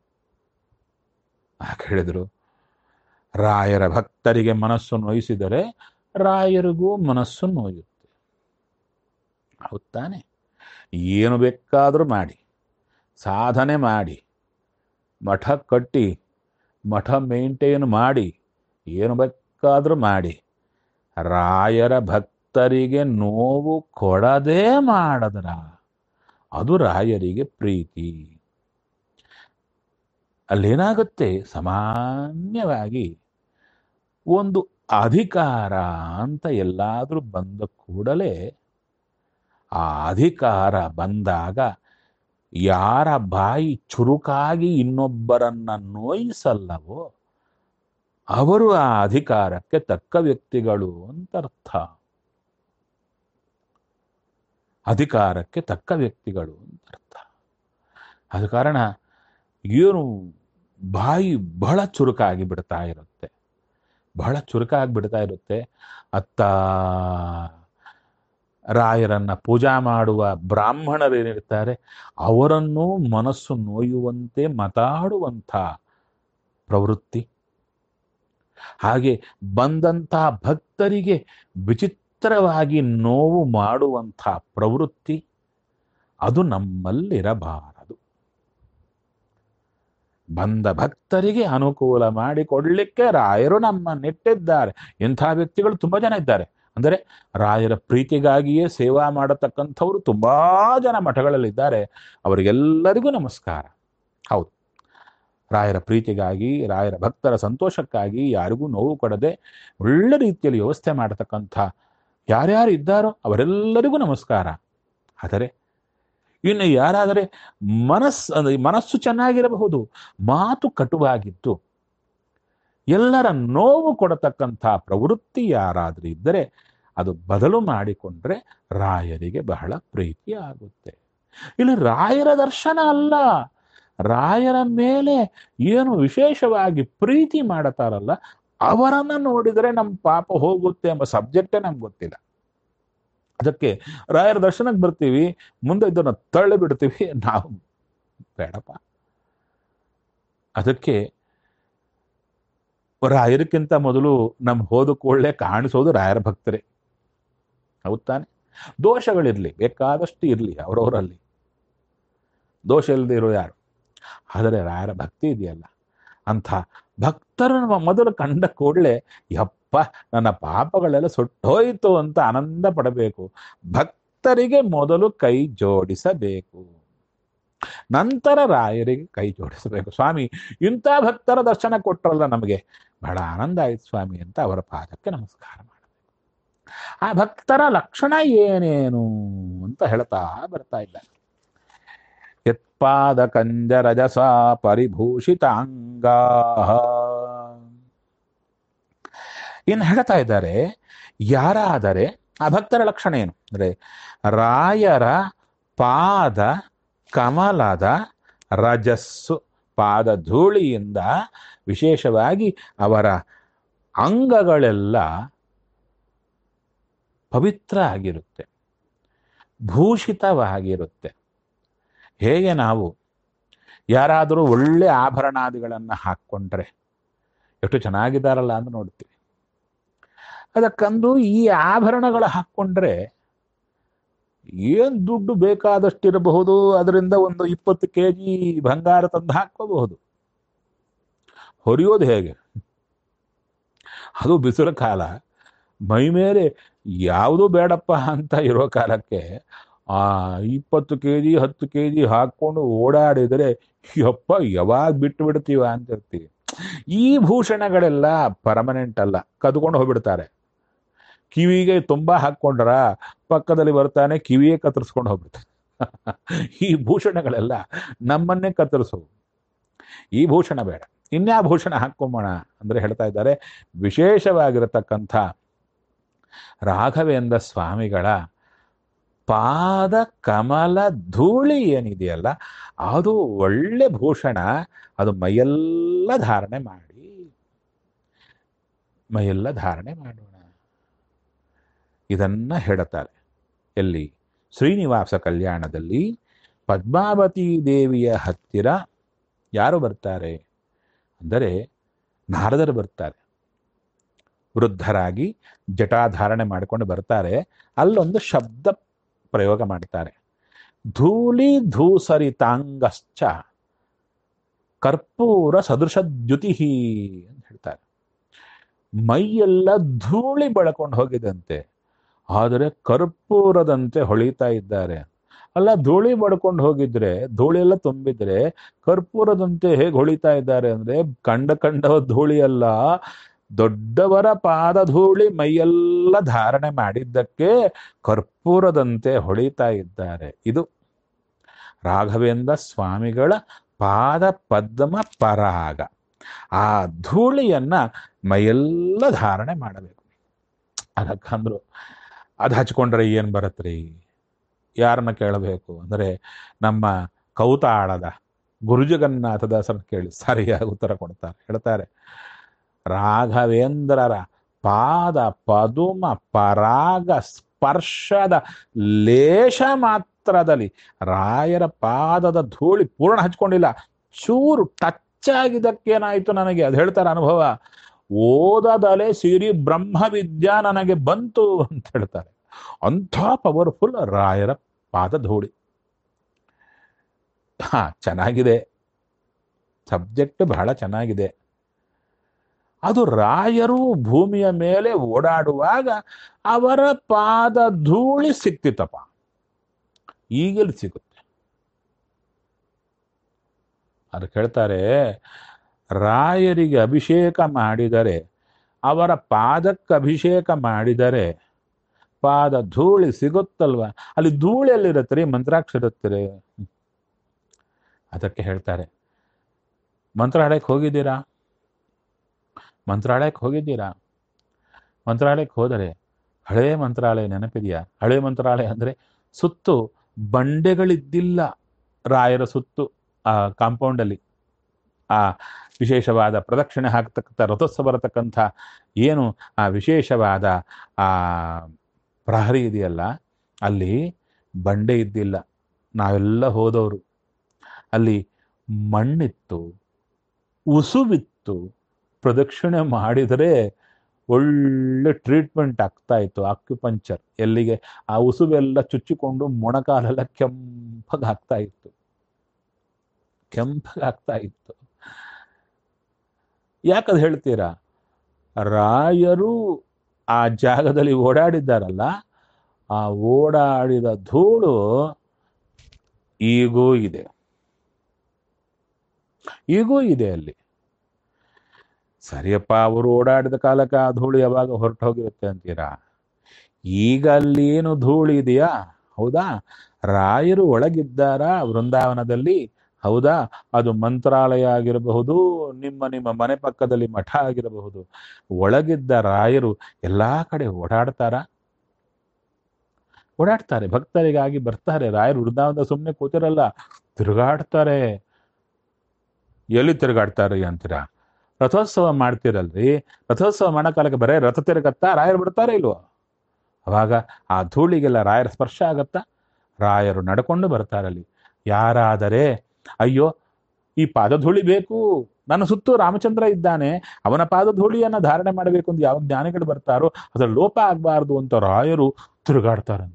ಆಗ ಹೇಳಿದ್ರು ರಾಯರ ಭಕ್ತರಿಗೆ ಮನಸ್ಸು ನೋಯಿಸಿದರೆ ರಾಯರಿಗೂ ಮನಸ್ಸು ನೋಯುತ್ತೆ ಹೌದ್ ತಾನೆ ಏನು ಬೇಕಾದರೂ ಮಾಡಿ ಸಾಧನೆ ಮಾಡಿ ಮಠ ಕಟ್ಟಿ ಮಠ ಮೇಂಟೈನ್ ಮಾಡಿ ಏನು ಬೇಕಾದರೂ ಮಾಡಿ ರಾಯರ ಭಕ್ತರಿಗೆ ನೋವು ಕೊಡದೇ ಮಾಡದ್ರ ಅದು ರಾಯರಿಗೆ ಪ್ರೀತಿ ಅಲ್ಲೇನಾಗುತ್ತೆ ಸಾಮಾನ್ಯವಾಗಿ ಒಂದು ಅಧಿಕಾರ ಅಂತ ಎಲ್ಲಾದರೂ ಬಂದ ಕೂಡಲೇ ಆ ಅಧಿಕಾರ ಬಂದಾಗ ಯಾರ ಬಾಯಿ ಚುರುಕಾಗಿ ಇನ್ನೊಬ್ಬರನ್ನ ನೋಯಿಸಲ್ಲವೋ ಅವರು ಆ ಅಧಿಕಾರಕ್ಕೆ ತಕ್ಕ ವ್ಯಕ್ತಿಗಳು ಅಂತ ಅರ್ಥ ಅಧಿಕಾರಕ್ಕೆ ತಕ್ಕ ವ್ಯಕ್ತಿಗಳು ಅಂತ ಅರ್ಥ ಆದ ಕಾರಣ ಏನು ಬಾಯಿ ಬಹಳ ಚುರುಕಾಗಿ ಬಿಡ್ತಾ ಇರುತ್ತೆ ಬಹಳ ಚುರುಕಾಗಿ ಬಿಡ್ತಾ ಇರುತ್ತೆ ಅತ್ತ ರಾಯರನ್ನ ಪೂಜಾ ಮಾಡುವ ಬ್ರಾಹ್ಮಣರೇನಿರ್ತಾರೆ ಅವರನ್ನು ಮನಸ್ಸು ನೋಯುವಂತೆ ಮಾತಾಡುವಂಥ ಪ್ರವೃತ್ತಿ ಹಾಗೆ ಬಂದಂಥ ಭಕ್ತರಿಗೆ ವಿಚಿತ್ರವಾಗಿ ನೋವು ಮಾಡುವಂಥ ಪ್ರವೃತ್ತಿ ಅದು ನಮ್ಮಲ್ಲಿರಬಾರದು ಬಂದ ಭಕ್ತರಿಗೆ ಅನುಕೂಲ ಮಾಡಿಕೊಡ್ಲಿಕ್ಕೆ ರಾಯರು ನಮ್ಮನ್ನಿಟ್ಟಿದ್ದಾರೆ ಇಂಥ ವ್ಯಕ್ತಿಗಳು ತುಂಬಾ ಜನ ಇದ್ದಾರೆ ಅಂದರೆ ರಾಯರ ಪ್ರೀತಿಗಾಗಿಯೇ ಸೇವಾ ಮಾಡತಕ್ಕಂಥವ್ರು ತುಂಬಾ ಜನ ಮಠಗಳಲ್ಲಿದ್ದಾರೆ ಅವರಿಗೆಲ್ಲರಿಗೂ ನಮಸ್ಕಾರ ಹೌದು ರಾಯರ ಪ್ರೀತಿಗಾಗಿ ರಾಯರ ಭಕ್ತರ ಸಂತೋಷಕ್ಕಾಗಿ ಯಾರಿಗೂ ನೋವು ಕೊಡದೆ ಒಳ್ಳೆ ರೀತಿಯಲ್ಲಿ ವ್ಯವಸ್ಥೆ ಮಾಡತಕ್ಕಂಥ ಯಾರ್ಯಾರು ಇದ್ದಾರೋ ಅವರೆಲ್ಲರಿಗೂ ನಮಸ್ಕಾರ ಆದರೆ ಇನ್ನು ಯಾರಾದರೆ ಮನಸ್ಸು ಅಂದ್ರೆ ಮನಸ್ಸು ಚೆನ್ನಾಗಿರಬಹುದು ಮಾತು ಕಟುವಾಗಿದ್ದು ಎಲ್ಲರ ನೋವು ಕೊಡತಕ್ಕಂಥ ಪ್ರವೃತ್ತಿ ಯಾರಾದರೂ ಇದ್ದರೆ ಅದು ಬದಲು ಮಾಡಿಕೊಂಡ್ರೆ ರಾಯರಿಗೆ ಬಹಳ ಪ್ರೀತಿ ಆಗುತ್ತೆ ಇಲ್ಲಿ ರಾಯರ ದರ್ಶನ ಅಲ್ಲ ರಾಯರ ಮೇಲೆ ಏನು ವಿಶೇಷವಾಗಿ ಪ್ರೀತಿ ಮಾಡತಾರಲ್ಲ ಅವರನ್ನ ನೋಡಿದರೆ ನಮ್ಮ ಪಾಪ ಹೋಗುತ್ತೆ ಎಂಬ ಸಬ್ಜೆಕ್ಟೇ ನಮ್ಗೆ ಗೊತ್ತಿಲ್ಲ ಅದಕ್ಕೆ ರಾಯರ ದರ್ಶನಕ್ಕೆ ಬರ್ತೀವಿ ಮುಂದೆ ಇದನ್ನ ತಳ್ಳಿ ಬಿಡ್ತೀವಿ ನಾವು ಬೇಡಪ್ಪ ಅದಕ್ಕೆ ರಾಯರಕ್ಕಿಂತ ಮೊದಲು ನಮ್ ಹೋದ ಕೂಡಲೇ ಕಾಣಿಸೋದು ರಾಯರ ಭಕ್ತರೇ ಹೌದ್ ತಾನೆ ದೋಷಗಳಿರ್ಲಿ ಬೇಕಾದಷ್ಟು ಇರ್ಲಿ ಅವರವರಲ್ಲಿ ದೋಷ ಇಲ್ಲದೆ ಇರೋ ಯಾರು ಆದರೆ ರಾಯರ ಭಕ್ತಿ ಇದೆಯಲ್ಲ ಅಂಥ ಭಕ್ತರನ್ನು ಮೊದಲು ಕಂಡ ಕೂಡಲೇ ಯಪ್ಪ ನನ್ನ ಪಾಪಗಳೆಲ್ಲ ಸುಟ್ಟೋಯ್ತು ಅಂತ ಆನಂದ ಪಡಬೇಕು ಭಕ್ತರಿಗೆ ಮೊದಲು ಕೈ ಜೋಡಿಸಬೇಕು ನಂತರ ರಾಯರಿಗೆ ಕೈ ಜೋಡಿಸಬೇಕು ಸ್ವಾಮಿ ಇಂಥ ಭಕ್ತರ ದರ್ಶನ ಕೊಟ್ರಲ್ಲ ನಮಗೆ ಬಹಳ ಆನಂದ ಆಯ್ತು ಸ್ವಾಮಿ ಅಂತ ಅವರ ಪಾದಕ್ಕೆ ನಮಸ್ಕಾರ ಮಾಡಬೇಕು ಆ ಭಕ್ತರ ಲಕ್ಷಣ ಏನೇನು ಅಂತ ಹೇಳ್ತಾ ಬರ್ತಾ ಇದ್ದಾರೆ ಯತ್ಪಾದ ಕಂಜರಜಸ ಪರಿಭೂಷಿತಾಂಗಾ ಇನ್ನು ಹೇಳ್ತಾ ಇದ್ದಾರೆ ಯಾರಾದರೆ ಆ ಭಕ್ತರ ಲಕ್ಷಣ ಏನು ಅಂದ್ರೆ ರಾಯರ ಪಾದ ಕಮಲದ ರಜಸ್ಸು ಪಾದ ಧೂಳಿಯಿಂದ ವಿಶೇಷವಾಗಿ ಅವರ ಅಂಗಗಳೆಲ್ಲ ಪವಿತ್ರ ಆಗಿರುತ್ತೆ ಭೂಷಿತವಾಗಿರುತ್ತೆ ಹೇಗೆ ನಾವು ಯಾರಾದರೂ ಒಳ್ಳೆ ಆಭರಣಾದಿಗಳನ್ನು ಹಾಕ್ಕೊಂಡ್ರೆ ಎಷ್ಟು ಚೆನ್ನಾಗಿದ್ದಾರಲ್ಲ ಅಂತ ನೋಡ್ತೀವಿ ಅದಕ್ಕಂದು ಈ ಆಭರಣಗಳು ಹಾಕ್ಕೊಂಡ್ರೆ ಏನ್ ದುಡ್ಡು ಬೇಕಾದಷ್ಟಿರಬಹುದು ಅದರಿಂದ ಒಂದು ಇಪ್ಪತ್ತು ಕೆ ಜಿ ಬಂಗಾರ ತಂದು ಹಾಕೋಬಹುದು ಹೊರೆಯೋದು ಹೇಗೆ ಅದು ಬಿಸಿಲು ಕಾಲ ಮೈ ಮೇಲೆ ಯಾವುದೂ ಬೇಡಪ್ಪ ಅಂತ ಇರೋ ಕಾಲಕ್ಕೆ ಆ ಇಪ್ಪತ್ತು ಕೆ ಜಿ ಹತ್ತು ಕೆ ಜಿ ಹಾಕೊಂಡು ಓಡಾಡಿದರೆ ಯಪ್ಪ ಯಾವಾಗ ಬಿಟ್ಟು ಬಿಡ್ತೀವ ಅಂತ ಇರ್ತೀವಿ ಈ ಭೂಷಣಗಳೆಲ್ಲ ಪರ್ಮನೆಂಟ್ ಅಲ್ಲ ಕದ್ಕೊಂಡು ಹೋಗ್ಬಿಡ್ತಾರೆ ಕಿವಿಗೆ ತುಂಬಾ ಹಾಕೊಂಡ್ರ ಪಕ್ಕದಲ್ಲಿ ಬರ್ತಾನೆ ಕಿವಿಯೇ ಕತ್ತರಿಸ್ಕೊಂಡು ಹೋಗ್ಬಿಡ್ತಾನೆ ಈ ಭೂಷಣಗಳೆಲ್ಲ ನಮ್ಮನ್ನೇ ಕತ್ತರಿಸು ಈ ಭೂಷಣ ಬೇಡ ಇನ್ಯಾ ಭೂಷಣ ಹಾಕೊಂಬೋಣ ಅಂದ್ರೆ ಹೇಳ್ತಾ ಇದ್ದಾರೆ ವಿಶೇಷವಾಗಿರತಕ್ಕಂಥ ರಾಘವೇಂದ್ರ ಸ್ವಾಮಿಗಳ ಪಾದ ಕಮಲ ಧೂಳಿ ಏನಿದೆಯಲ್ಲ ಅದು ಒಳ್ಳೆ ಭೂಷಣ ಅದು ಮೈಯೆಲ್ಲ ಧಾರಣೆ ಮಾಡಿ ಮೈಯೆಲ್ಲ ಧಾರಣೆ ಮಾಡೋಣ ಇದನ್ನ ಹೇಳುತ್ತಾರೆ ಎಲ್ಲಿ ಶ್ರೀನಿವಾಸ ಕಲ್ಯಾಣದಲ್ಲಿ ಪದ್ಮಾವತಿ ದೇವಿಯ ಹತ್ತಿರ ಯಾರು ಬರ್ತಾರೆ ಅಂದರೆ ನಾರದರು ಬರ್ತಾರೆ ವೃದ್ಧರಾಗಿ ಜಟಾಧಾರಣೆ ಮಾಡಿಕೊಂಡು ಬರ್ತಾರೆ ಅಲ್ಲೊಂದು ಶಬ್ದ ಪ್ರಯೋಗ ಮಾಡ್ತಾರೆ ಧೂಳಿ ಧೂಸರಿತಾಂಗಶ್ಚ ಕರ್ಪೂರ ಸದೃಶದ್ಯುತಿ ಅಂತ ಹೇಳ್ತಾರೆ ಮೈಯೆಲ್ಲ ಧೂಳಿ ಬೆಳಕೊಂಡು ಹೋಗಿದಂತೆ ಆದರೆ ಕರ್ಪೂರದಂತೆ ಹೊಳಿತಾ ಇದ್ದಾರೆ ಅಲ್ಲ ಧೂಳಿ ಬಡ್ಕೊಂಡು ಹೋಗಿದ್ರೆ ಧೂಳಿ ಎಲ್ಲ ತುಂಬಿದ್ರೆ ಕರ್ಪೂರದಂತೆ ಹೇಗೆ ಹೊಳಿತಾ ಇದ್ದಾರೆ ಅಂದ್ರೆ ಕಂಡ ಕಂಡ ಧೂಳಿ ಅಲ್ಲ ದೊಡ್ಡವರ ಪಾದ ಧೂಳಿ ಮೈಯೆಲ್ಲ ಧಾರಣೆ ಮಾಡಿದ್ದಕ್ಕೆ ಕರ್ಪೂರದಂತೆ ಹೊಳಿತಾ ಇದ್ದಾರೆ ಇದು ರಾಘವೇಂದ್ರ ಸ್ವಾಮಿಗಳ ಪಾದ ಪದ್ಮ ಪರಾಗ ಆ ಧೂಳಿಯನ್ನ ಮೈಯೆಲ್ಲ ಧಾರಣೆ ಮಾಡಬೇಕು ಅದಕ್ಕಂದ್ರು ಅದು ಹಚ್ಕೊಂಡ್ರೆ ಏನ್ ಬರತ್ರಿ ಯಾರನ್ನ ಕೇಳಬೇಕು ಅಂದರೆ ನಮ್ಮ ಕೌತಾಳದ ಗುರುಜಗನ್ನಾಥದಾಸರನ್ನ ಕೇಳಿ ಸರಿಯಾಗಿ ಉತ್ತರ ಕೊಡ್ತಾರೆ ಹೇಳ್ತಾರೆ ರಾಘವೇಂದ್ರರ ಪಾದ ಪದುಮ ಪರಾಗ ಸ್ಪರ್ಶದ ಲೇಷ ಮಾತ್ರದಲ್ಲಿ ರಾಯರ ಪಾದದ ಧೂಳಿ ಪೂರ್ಣ ಹಚ್ಕೊಂಡಿಲ್ಲ ಚೂರು ಟಚ್ ಆಗಿದ್ದಕ್ಕೇನಾಯ್ತು ನನಗೆ ಅದು ಹೇಳ್ತಾರೆ ಅನುಭವ ಓದದಲೆ ಸಿರಿ ಬ್ರಹ್ಮವಿದ್ಯಾ ನನಗೆ ಬಂತು ಅಂತ ಹೇಳ್ತಾರೆ ಅಂಥ ಪವರ್ಫುಲ್ ರಾಯರ ಪಾದ ಧೂಳಿ ಹಾ ಚೆನ್ನಾಗಿದೆ ಸಬ್ಜೆಕ್ಟ್ ಬಹಳ ಚೆನ್ನಾಗಿದೆ ಅದು ರಾಯರು ಭೂಮಿಯ ಮೇಲೆ ಓಡಾಡುವಾಗ ಅವರ ಪಾದ ಧೂಳಿ ಸಿಕ್ತಿತ್ತಪ್ಪ ಈಗಲೂ ಸಿಗುತ್ತೆ ಅದಕ್ಕೆ ಹೇಳ್ತಾರೆ ರಾಯರಿಗೆ ಅಭಿಷೇಕ ಮಾಡಿದರೆ ಅವರ ಪಾದಕ್ಕೆ ಅಭಿಷೇಕ ಮಾಡಿದರೆ ಪಾದ ಧೂಳಿ ಸಿಗುತ್ತಲ್ವ ಅಲ್ಲಿ ಧೂಳಿ ಎಲ್ಲಿರುತ್ತೆ ಮಂತ್ರಾಕ್ಷರತ್ತೀರಿ ಅದಕ್ಕೆ ಹೇಳ್ತಾರೆ ಮಂತ್ರಾಲಯಕ್ಕೆ ಹೋಗಿದ್ದೀರಾ ಮಂತ್ರಾಲಯಕ್ಕೆ ಹೋಗಿದ್ದೀರಾ ಮಂತ್ರಾಲಯಕ್ಕೆ ಹೋದರೆ ಹಳೇ ಮಂತ್ರಾಲಯ ನೆನಪಿದೆಯಾ ಹಳೇ ಮಂತ್ರಾಲಯ ಅಂದ್ರೆ ಸುತ್ತು ಬಂಡೆಗಳಿದ್ದಿಲ್ಲ ರಾಯರ ಸುತ್ತು ಆ ಕಾಂಪೌಂಡಲ್ಲಿ ಆ ವಿಶೇಷವಾದ ಪ್ರದಕ್ಷಿಣೆ ಹಾಕ್ತಕ್ಕಂಥ ರಥೋತ್ಸವ ಬರತಕ್ಕಂಥ ಏನು ಆ ವಿಶೇಷವಾದ ಆ ಪ್ರಹರಿ ಇದೆಯಲ್ಲ ಅಲ್ಲಿ ಬಂಡೆ ಇದ್ದಿಲ್ಲ ನಾವೆಲ್ಲ ಹೋದವರು ಅಲ್ಲಿ ಮಣ್ಣಿತ್ತು ಉಸುವಿತ್ತು ಪ್ರದಕ್ಷಿಣೆ ಮಾಡಿದರೆ ಒಳ್ಳೆ ಟ್ರೀಟ್ಮೆಂಟ್ ಆಗ್ತಾ ಇತ್ತು ಆಕ್ಯುಪಂಚರ್ ಎಲ್ಲಿಗೆ ಆ ಉಸುವೆಲ್ಲ ಚುಚ್ಚಿಕೊಂಡು ಮೊಣಕಾಲೆಲ್ಲ ಕೆಂಪಗಾಗ್ತಾ ಇತ್ತು ಕೆಂಪಗಾಗ್ತಾ ಇತ್ತು ಯಾಕದು ಹೇಳ್ತೀರಾ ರಾಯರು ಆ ಜಾಗದಲ್ಲಿ ಓಡಾಡಿದ್ದಾರಲ್ಲ ಆ ಓಡಾಡಿದ ಧೂಳು ಈಗೂ ಇದೆ ಈಗೂ ಇದೆ ಅಲ್ಲಿ ಸರಿಯಪ್ಪ ಅವರು ಓಡಾಡಿದ ಕಾಲಕ್ಕೆ ಆ ಧೂಳು ಯಾವಾಗ ಹೊರಟು ಹೋಗಿರುತ್ತೆ ಅಂತೀರಾ ಈಗ ಅಲ್ಲಿ ಏನು ಧೂಳು ಇದೆಯಾ ಹೌದಾ ರಾಯರು ಒಳಗಿದ್ದಾರ ವೃಂದಾವನದಲ್ಲಿ ಹೌದಾ ಅದು ಮಂತ್ರಾಲಯ ಆಗಿರಬಹುದು ನಿಮ್ಮ ನಿಮ್ಮ ಮನೆ ಪಕ್ಕದಲ್ಲಿ ಮಠ ಆಗಿರಬಹುದು ಒಳಗಿದ್ದ ರಾಯರು ಎಲ್ಲಾ ಕಡೆ ಓಡಾಡ್ತಾರ ಓಡಾಡ್ತಾರೆ ಭಕ್ತರಿಗಾಗಿ ಬರ್ತಾರೆ ರಾಯರು ವೃಂದಾವನದ ಸುಮ್ಮನೆ ಕೂತಿರಲ್ಲ ತಿರುಗಾಡ್ತಾರೆ ಎಲ್ಲಿ ತಿರುಗಾಡ್ತಾರೆ ಅಂತೀರಾ ರಥೋತ್ಸವ ಮಾಡ್ತಿರಲ್ರಿ ರಥೋತ್ಸವ ಮಾಡೋ ಕಾಲಕ್ಕೆ ಬರೇ ರಥ ತಿರುಗತ್ತಾ ರಾಯರು ಬಿಡ್ತಾರೆ ಇಲ್ವೋ ಅವಾಗ ಆ ಧೂಳಿಗೆಲ್ಲ ರಾಯರ ಸ್ಪರ್ಶ ಆಗತ್ತಾ ರಾಯರು ನಡ್ಕೊಂಡು ಬರ್ತಾರಲ್ಲಿ ಯಾರಾದರೆ ಅಯ್ಯೋ ಈ ಪಾದಧೂಳಿ ಬೇಕು ನನ್ನ ಸುತ್ತು ರಾಮಚಂದ್ರ ಇದ್ದಾನೆ ಅವನ ಪಾದಧೂಳಿಯನ್ನ ಧಾರಣೆ ಮಾಡಬೇಕು ಅಂತ ಯಾವ ಜ್ಞಾನಿಗಳು ಬರ್ತಾರೋ ಅದರ ಲೋಪ ಆಗಬಾರ್ದು ಅಂತ ರಾಯರು ತಿರುಗಾಡ್ತಾರಂತೆ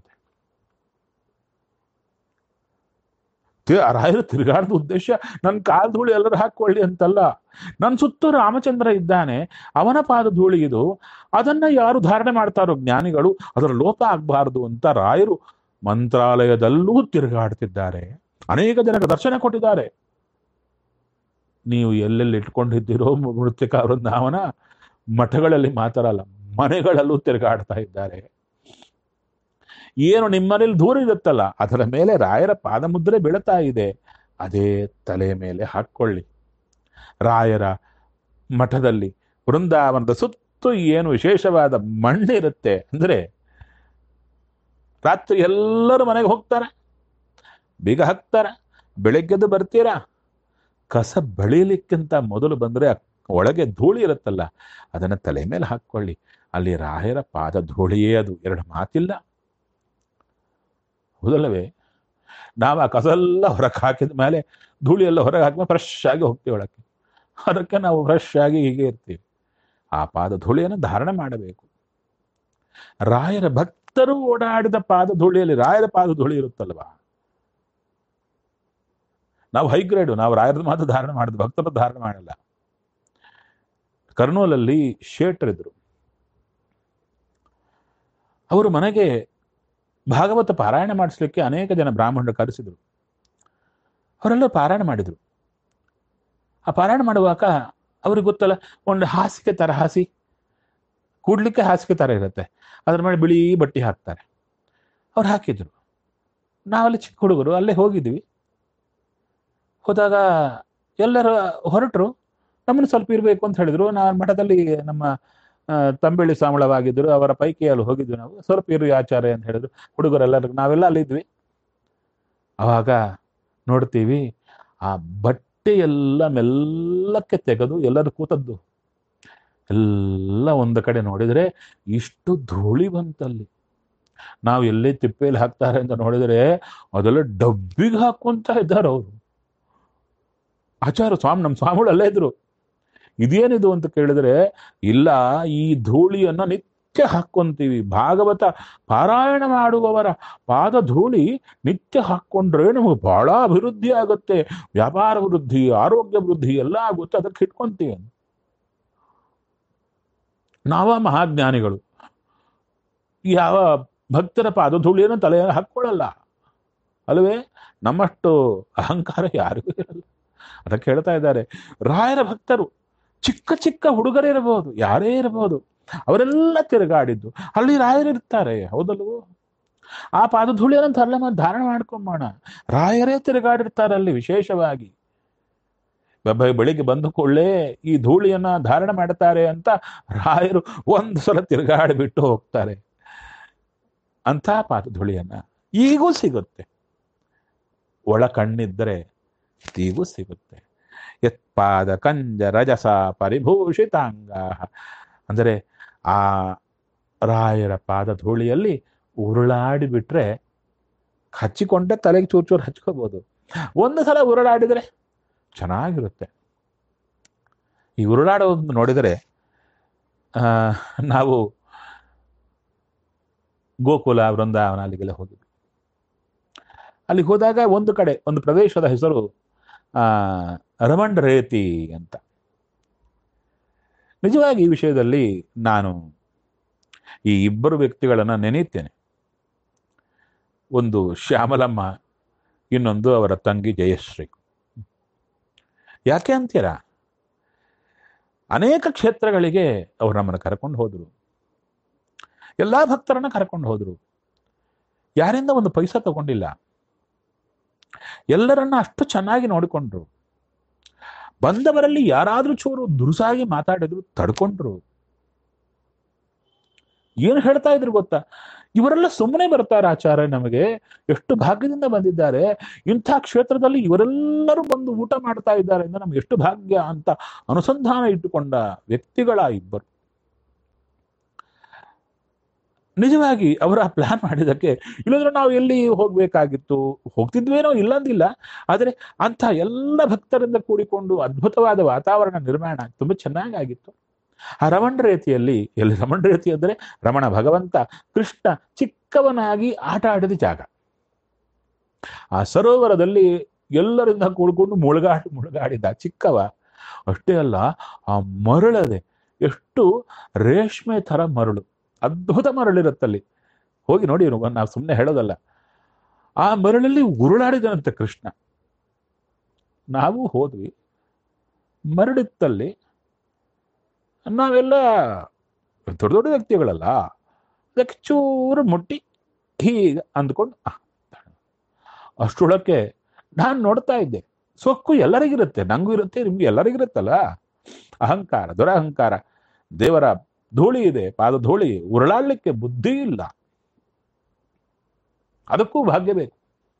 ತಿ- ಆ ರಾಯರು ತಿರುಗಾಡ್ದ ಉದ್ದೇಶ ನನ್ನ ಕಾಲ್ ಧೂಳಿ ಎಲ್ಲರೂ ಹಾಕೊಳ್ಳಿ ಅಂತಲ್ಲ ನನ್ನ ಸುತ್ತು ರಾಮಚಂದ್ರ ಇದ್ದಾನೆ ಅವನ ಪಾದ ಧೂಳಿ ಇದು ಅದನ್ನ ಯಾರು ಧಾರಣೆ ಮಾಡ್ತಾರೋ ಜ್ಞಾನಿಗಳು ಅದರ ಲೋಪ ಆಗಬಾರ್ದು ಅಂತ ರಾಯರು ಮಂತ್ರಾಲಯದಲ್ಲೂ ತಿರುಗಾಡ್ತಿದ್ದಾರೆ ಅನೇಕ ಜನಕ್ಕೆ ದರ್ಶನ ಕೊಟ್ಟಿದ್ದಾರೆ ನೀವು ಎಲ್ಲೆಲ್ಲಿ ಇಟ್ಕೊಂಡಿದ್ದೀರೋ ಮೃತ್ತಿಕ ವೃಂದಾವನ ಮಠಗಳಲ್ಲಿ ಮಾತ್ರ ಅಲ್ಲ ಮನೆಗಳಲ್ಲೂ ತಿರುಗಾಡ್ತಾ ಇದ್ದಾರೆ ಏನು ನಿಮ್ಮನೇಲಿ ದೂರ ಇರುತ್ತಲ್ಲ ಅದರ ಮೇಲೆ ರಾಯರ ಪಾದಮುದ್ರೆ ಬೀಳ್ತಾ ಇದೆ ಅದೇ ತಲೆ ಮೇಲೆ ಹಾಕ್ಕೊಳ್ಳಿ ರಾಯರ ಮಠದಲ್ಲಿ ವೃಂದಾವನದ ಸುತ್ತು ಏನು ವಿಶೇಷವಾದ ಮಣ್ಣಿರುತ್ತೆ ಅಂದ್ರೆ ರಾತ್ರಿ ಎಲ್ಲರೂ ಮನೆಗೆ ಹೋಗ್ತಾರೆ ಬೀಗ ಹಾಕ್ತಾರೆ ಬೆಳಗ್ಗೆದ್ದು ಬರ್ತೀರಾ ಕಸ ಬೆಳೀಲಿಕ್ಕಿಂತ ಮೊದಲು ಬಂದ್ರೆ ಆ ಒಳಗೆ ಧೂಳಿ ಇರುತ್ತಲ್ಲ ಅದನ್ನ ತಲೆ ಮೇಲೆ ಹಾಕ್ಕೊಳ್ಳಿ ಅಲ್ಲಿ ರಾಯರ ಪಾದ ಧೂಳಿಯೇ ಅದು ಎರಡು ಮಾತಿಲ್ಲ ಹೌದಲ್ಲವೇ ನಾವು ಆ ಕಸ ಎಲ್ಲ ಹೊರಗೆ ಹಾಕಿದ ಮೇಲೆ ಧೂಳಿ ಎಲ್ಲ ಹೊರಗೆ ಹಾಕಿದ್ಮೇಲೆ ಫ್ರೆಶ್ ಆಗಿ ಹೋಗ್ತೀವಿ ಒಳಕ್ಕೆ ಅದಕ್ಕೆ ನಾವು ಫ್ರೆಶ್ ಆಗಿ ಹೀಗೆ ಇರ್ತೀವಿ ಆ ಪಾದ ಧೂಳಿಯನ್ನು ಧಾರಣೆ ಮಾಡಬೇಕು ರಾಯರ ಭಕ್ತರು ಓಡಾಡಿದ ಪಾದ ಧೂಳಿಯಲ್ಲಿ ರಾಯರ ಪಾದ ಧೂಳಿ ಇರುತ್ತಲ್ವಾ ನಾವು ಹೈಗ್ರೇಡು ನಾವು ರಾಯರದ ಮಾತ್ರ ಧಾರಣೆ ಮಾಡಿದ್ವಿ ಭಕ್ತರ ಧಾರಣೆ ಮಾಡಲ್ಲ ಕರ್ನೂಲಲ್ಲಿ ಶೇಟ್ರಿದ್ರು ಅವರು ಮನೆಗೆ ಭಾಗವತ ಪಾರಾಯಣ ಮಾಡಿಸ್ಲಿಕ್ಕೆ ಅನೇಕ ಜನ ಬ್ರಾಹ್ಮಣರು ಕರೆಸಿದ್ರು ಅವರೆಲ್ಲ ಪಾರಾಯಣ ಮಾಡಿದ್ರು ಆ ಪಾರಾಯಣ ಮಾಡುವಾಗ ಅವ್ರಿಗೆ ಗೊತ್ತಲ್ಲ ಒಂದು ಹಾಸಿಗೆ ತರ ಹಾಸಿ ಕೂಡ್ಲಿಕ್ಕೆ ಹಾಸಿಗೆ ತರ ಇರುತ್ತೆ ಅದ್ರ ಮೇಲೆ ಬಿಳಿ ಬಟ್ಟೆ ಹಾಕ್ತಾರೆ ಅವ್ರು ಹಾಕಿದ್ರು ನಾವಲ್ಲಿ ಚಿಕ್ಕ ಹುಡುಗರು ಅಲ್ಲೇ ಹೋಗಿದ್ವಿ ಹೋದಾಗ ಎಲ್ಲರೂ ಹೊರಟರು ನಮ್ಮನ್ನು ಸ್ವಲ್ಪ ಇರಬೇಕು ಅಂತ ಹೇಳಿದ್ರು ನಾ ಮಠದಲ್ಲಿ ನಮ್ಮ ಆ, ತಂಬೆಳ್ಳಿ ಸಾಮಳವಾಗಿದ್ದರು ಅವರ ಪೈಕಿ ಅಲ್ಲಿ ಹೋಗಿದ್ವಿ ನಾವು ಸ್ವಲ್ಪ ಇರು ಆಚಾರ್ಯ ಅಂತ ಹೇಳಿದ್ರು ಹುಡುಗರೆಲ್ಲರೂ ನಾವೆಲ್ಲ ಅಲ್ಲಿದ್ವಿ ಅವಾಗ ನೋಡ್ತೀವಿ ಆ ಬಟ್ಟೆ ಎಲ್ಲ ಮೆಲ್ಲಕ್ಕೆ ತೆಗೆದು ಎಲ್ಲರೂ ಕೂತದ್ದು ಎಲ್ಲ ಒಂದು ಕಡೆ ನೋಡಿದ್ರೆ ಇಷ್ಟು ಧೂಳಿ ಬಂತಲ್ಲಿ ನಾವು ಎಲ್ಲಿ ತಿಪ್ಪೆಯಲ್ಲಿ ಹಾಕ್ತಾರೆ ಅಂತ ನೋಡಿದ್ರೆ ಅದೆಲ್ಲ ಡಬ್ಬಿಗೆ ಹಾಕೊಂತ ಇದ್ದಾರೆ ಅವರು ಆಚಾರ್ಯ ಸ್ವಾಮಿ ನಮ್ಮ ಸ್ವಾಮಿಗಳು ಅಲ್ಲೇ ಇದ್ರು ಇದೇನಿದು ಅಂತ ಕೇಳಿದ್ರೆ ಇಲ್ಲ ಈ ಧೂಳಿಯನ್ನ ನಿತ್ಯ ಹಾಕ್ಕೊಂತೀವಿ ಭಾಗವತ ಪಾರಾಯಣ ಮಾಡುವವರ ಪಾದ ಧೂಳಿ ನಿತ್ಯ ಹಾಕ್ಕೊಂಡ್ರೆ ನಮಗೆ ಬಹಳ ಅಭಿವೃದ್ಧಿ ಆಗುತ್ತೆ ವ್ಯಾಪಾರ ವೃದ್ಧಿ ಆರೋಗ್ಯ ವೃದ್ಧಿ ಎಲ್ಲ ಆಗುತ್ತೆ ಅದಕ್ಕೆ ಇಟ್ಕೊಂತೀವಿ ನಾವ ಮಹಾಜ್ಞಾನಿಗಳು ಯಾವ ಭಕ್ತರ ಪಾದ ಧೂಳಿಯನ್ನು ತಲೆಯನ್ನು ಹಾಕ್ಕೊಳ್ಳಲ್ಲ ಅಲ್ವೇ ನಮ್ಮಷ್ಟು ಅಹಂಕಾರ ಯಾರಿಗೂ ಇರಲ್ಲ ಅದಕ್ಕೆ ಹೇಳ್ತಾ ಇದ್ದಾರೆ ರಾಯರ ಭಕ್ತರು ಚಿಕ್ಕ ಚಿಕ್ಕ ಹುಡುಗರಿರಬಹುದು ಯಾರೇ ಇರಬಹುದು ಅವರೆಲ್ಲ ತಿರುಗಾಡಿದ್ದು ಅಲ್ಲಿ ರಾಯರಿರ್ತಾರೆ ಹೌದಲ್ವೋ ಆ ಪಾದಧೂಳಿಯನ್ನು ತರಲೆ ಮತ್ತೆ ಧಾರಣೆ ಮಾಡ್ಕೊಂಬೋಣ ರಾಯರೇ ತಿರುಗಾಡಿರ್ತಾರೆ ಅಲ್ಲಿ ವಿಶೇಷವಾಗಿ ಬ- ಬೆಳಿಗ್ಗೆ ಬಂದ ಕೂಡಲೇ ಈ ಧೂಳಿಯನ್ನ ಧಾರಣೆ ಮಾಡ್ತಾರೆ ಅಂತ ರಾಯರು ಒಂದು ಸಲ ತಿರುಗಾಡಿಬಿಟ್ಟು ಹೋಗ್ತಾರೆ ಅಂಥ ಪಾದಧೂಳಿಯನ್ನ ಈಗೂ ಸಿಗುತ್ತೆ ಒಳ ಕಣ್ಣಿದ್ದರೆ ಈಗೂ ಸಿಗುತ್ತೆ ಯತ್ಪಾದ ಕಂಜ ರಜಸ ಪರಿಭೂಷಿತಾಂಗ ಅಂದರೆ ಆ ರಾಯರ ಪಾದ ಧೂಳಿಯಲ್ಲಿ ಉರುಳಾಡಿ ಬಿಟ್ರೆ ಹಚ್ಚಿಕೊಂಡ್ರೆ ತಲೆಗೆ ಚೂರು ಚೂರು ಹಚ್ಕೋಬಹುದು ಒಂದು ಸಲ ಉರುಳಾಡಿದ್ರೆ ಚೆನ್ನಾಗಿರುತ್ತೆ ಈ ಉರುಳಾಡೋದು ನೋಡಿದರೆ ಆ, ನಾವು ಗೋಕುಲ ವೃಂದಾವನ ಅಲ್ಲಿಗೆಲ್ಲ ಹೋಗಿದ್ವಿ ಅಲ್ಲಿಗೆ ಹೋದಾಗ ಒಂದು ಕಡೆ ಒಂದು ಪ್ರದೇಶದ ಹೆಸರು ಆ ರಮಣ್ ರೇತಿ ಅಂತ ನಿಜವಾಗಿ ಈ ವಿಷಯದಲ್ಲಿ ನಾನು ಈ ಇಬ್ಬರು ವ್ಯಕ್ತಿಗಳನ್ನ ನೆನೆಯುತ್ತೇನೆ ಒಂದು ಶ್ಯಾಮಲಮ್ಮ ಇನ್ನೊಂದು ಅವರ ತಂಗಿ ಜಯಶ್ರೀ ಯಾಕೆ ಅಂತೀರಾ ಅನೇಕ ಕ್ಷೇತ್ರಗಳಿಗೆ ಅವರು ನಮ್ಮನ್ನು ಕರ್ಕೊಂಡು ಹೋದರು ಎಲ್ಲಾ ಭಕ್ತರನ್ನ ಕರ್ಕೊಂಡು ಹೋದರು ಯಾರಿಂದ ಒಂದು ಪೈಸಾ ತಗೊಂಡಿಲ್ಲ ಎಲ್ಲರನ್ನ ಅಷ್ಟು ಚೆನ್ನಾಗಿ ನೋಡಿಕೊಂಡ್ರು ಬಂದವರಲ್ಲಿ ಯಾರಾದ್ರೂ ಚೂರು ದುರುಸಾಗಿ ಮಾತಾಡಿದ್ರು ತಡ್ಕೊಂಡ್ರು ಏನು ಹೇಳ್ತಾ ಇದ್ರು ಗೊತ್ತಾ ಇವರೆಲ್ಲ ಸುಮ್ಮನೆ ಬರ್ತಾರೆ ಆಚಾರ್ಯ ನಮಗೆ ಎಷ್ಟು ಭಾಗ್ಯದಿಂದ ಬಂದಿದ್ದಾರೆ ಇಂಥ ಕ್ಷೇತ್ರದಲ್ಲಿ ಇವರೆಲ್ಲರೂ ಬಂದು ಊಟ ಮಾಡ್ತಾ ಇದ್ದಾರೆ ಅಂದ್ರೆ ನಮ್ಗೆ ಎಷ್ಟು ಭಾಗ್ಯ ಅಂತ ಅನುಸಂಧಾನ ಇಟ್ಟುಕೊಂಡ ವ್ಯಕ್ತಿಗಳ ಇಬ್ಬರು ನಿಜವಾಗಿ ಅವರ ಪ್ಲಾನ್ ಮಾಡಿದಕ್ಕೆ ಇಲ್ಲಂದ್ರೆ ನಾವು ಎಲ್ಲಿ ಹೋಗ್ಬೇಕಾಗಿತ್ತು ಹೋಗ್ತಿದ್ವೇನೋ ಇಲ್ಲಂದಿಲ್ಲ ಆದರೆ ಅಂಥ ಎಲ್ಲ ಭಕ್ತರಿಂದ ಕೂಡಿಕೊಂಡು ಅದ್ಭುತವಾದ ವಾತಾವರಣ ನಿರ್ಮಾಣ ತುಂಬಾ ಚೆನ್ನಾಗಾಗಿತ್ತು ಆ ರಮಣ ರೀತಿಯಲ್ಲಿ ಎಲ್ಲಿ ರಮಣ ರೀತಿ ಅಂದ್ರೆ ರಮಣ ಭಗವಂತ ಕೃಷ್ಣ ಚಿಕ್ಕವನಾಗಿ ಆಟ ಆಡಿದ ಜಾಗ ಆ ಸರೋವರದಲ್ಲಿ ಎಲ್ಲರಿಂದ ಕೂಡ್ಕೊಂಡು ಮುಳುಗಾಡಿ ಮುಳುಗಾಡಿದ ಚಿಕ್ಕವ ಅಷ್ಟೇ ಅಲ್ಲ ಆ ಮರಳದೆ ಎಷ್ಟು ರೇಷ್ಮೆ ತರ ಮರಳು ಅದ್ಭುತ ಮರಳಿರುತ್ತಲ್ಲಿ ಹೋಗಿ ನೋಡಿ ನಾವು ಸುಮ್ಮನೆ ಹೇಳೋದಲ್ಲ ಆ ಮರಳಲ್ಲಿ ಉರುಳಾಡಿದನಂತೆ ಕೃಷ್ಣ ನಾವು ಹೋದ್ವಿ ಮರಳಿತ್ತಲ್ಲಿ ನಾವೆಲ್ಲ ದೊಡ್ಡ ದೊಡ್ಡ ವ್ಯಕ್ತಿಗಳಲ್ಲ ಅದಕ್ಕೆ ಚೂರು ಮುಟ್ಟಿ ಹೀಗೆ ಅಂದ್ಕೊಂಡು ಆ, ಅಷ್ಟರೊಳಕ್ಕೆ ನಾನು ನೋಡ್ತಾ ಇದ್ದೆ ಸೊಕ್ಕು ಎಲ್ಲರಿಗಿರುತ್ತೆ ನಂಗೂ ಇರುತ್ತೆ ನಿಮ್ಗೆ ಎಲ್ಲರಿಗಿರುತ್ತಲ್ಲ ಅಹಂಕಾರ ದುರಹಂಕಾರ ದೇವರ ಧೂಳಿ ಇದೆ ಪಾದ ಧೂಳಿ ಉರುಳಾಡ್ಲಿಕ್ಕೆ ಬುದ್ಧಿ ಇಲ್ಲ ಅದಕ್ಕೂ ಭಾಗ್ಯ ಬೇಕು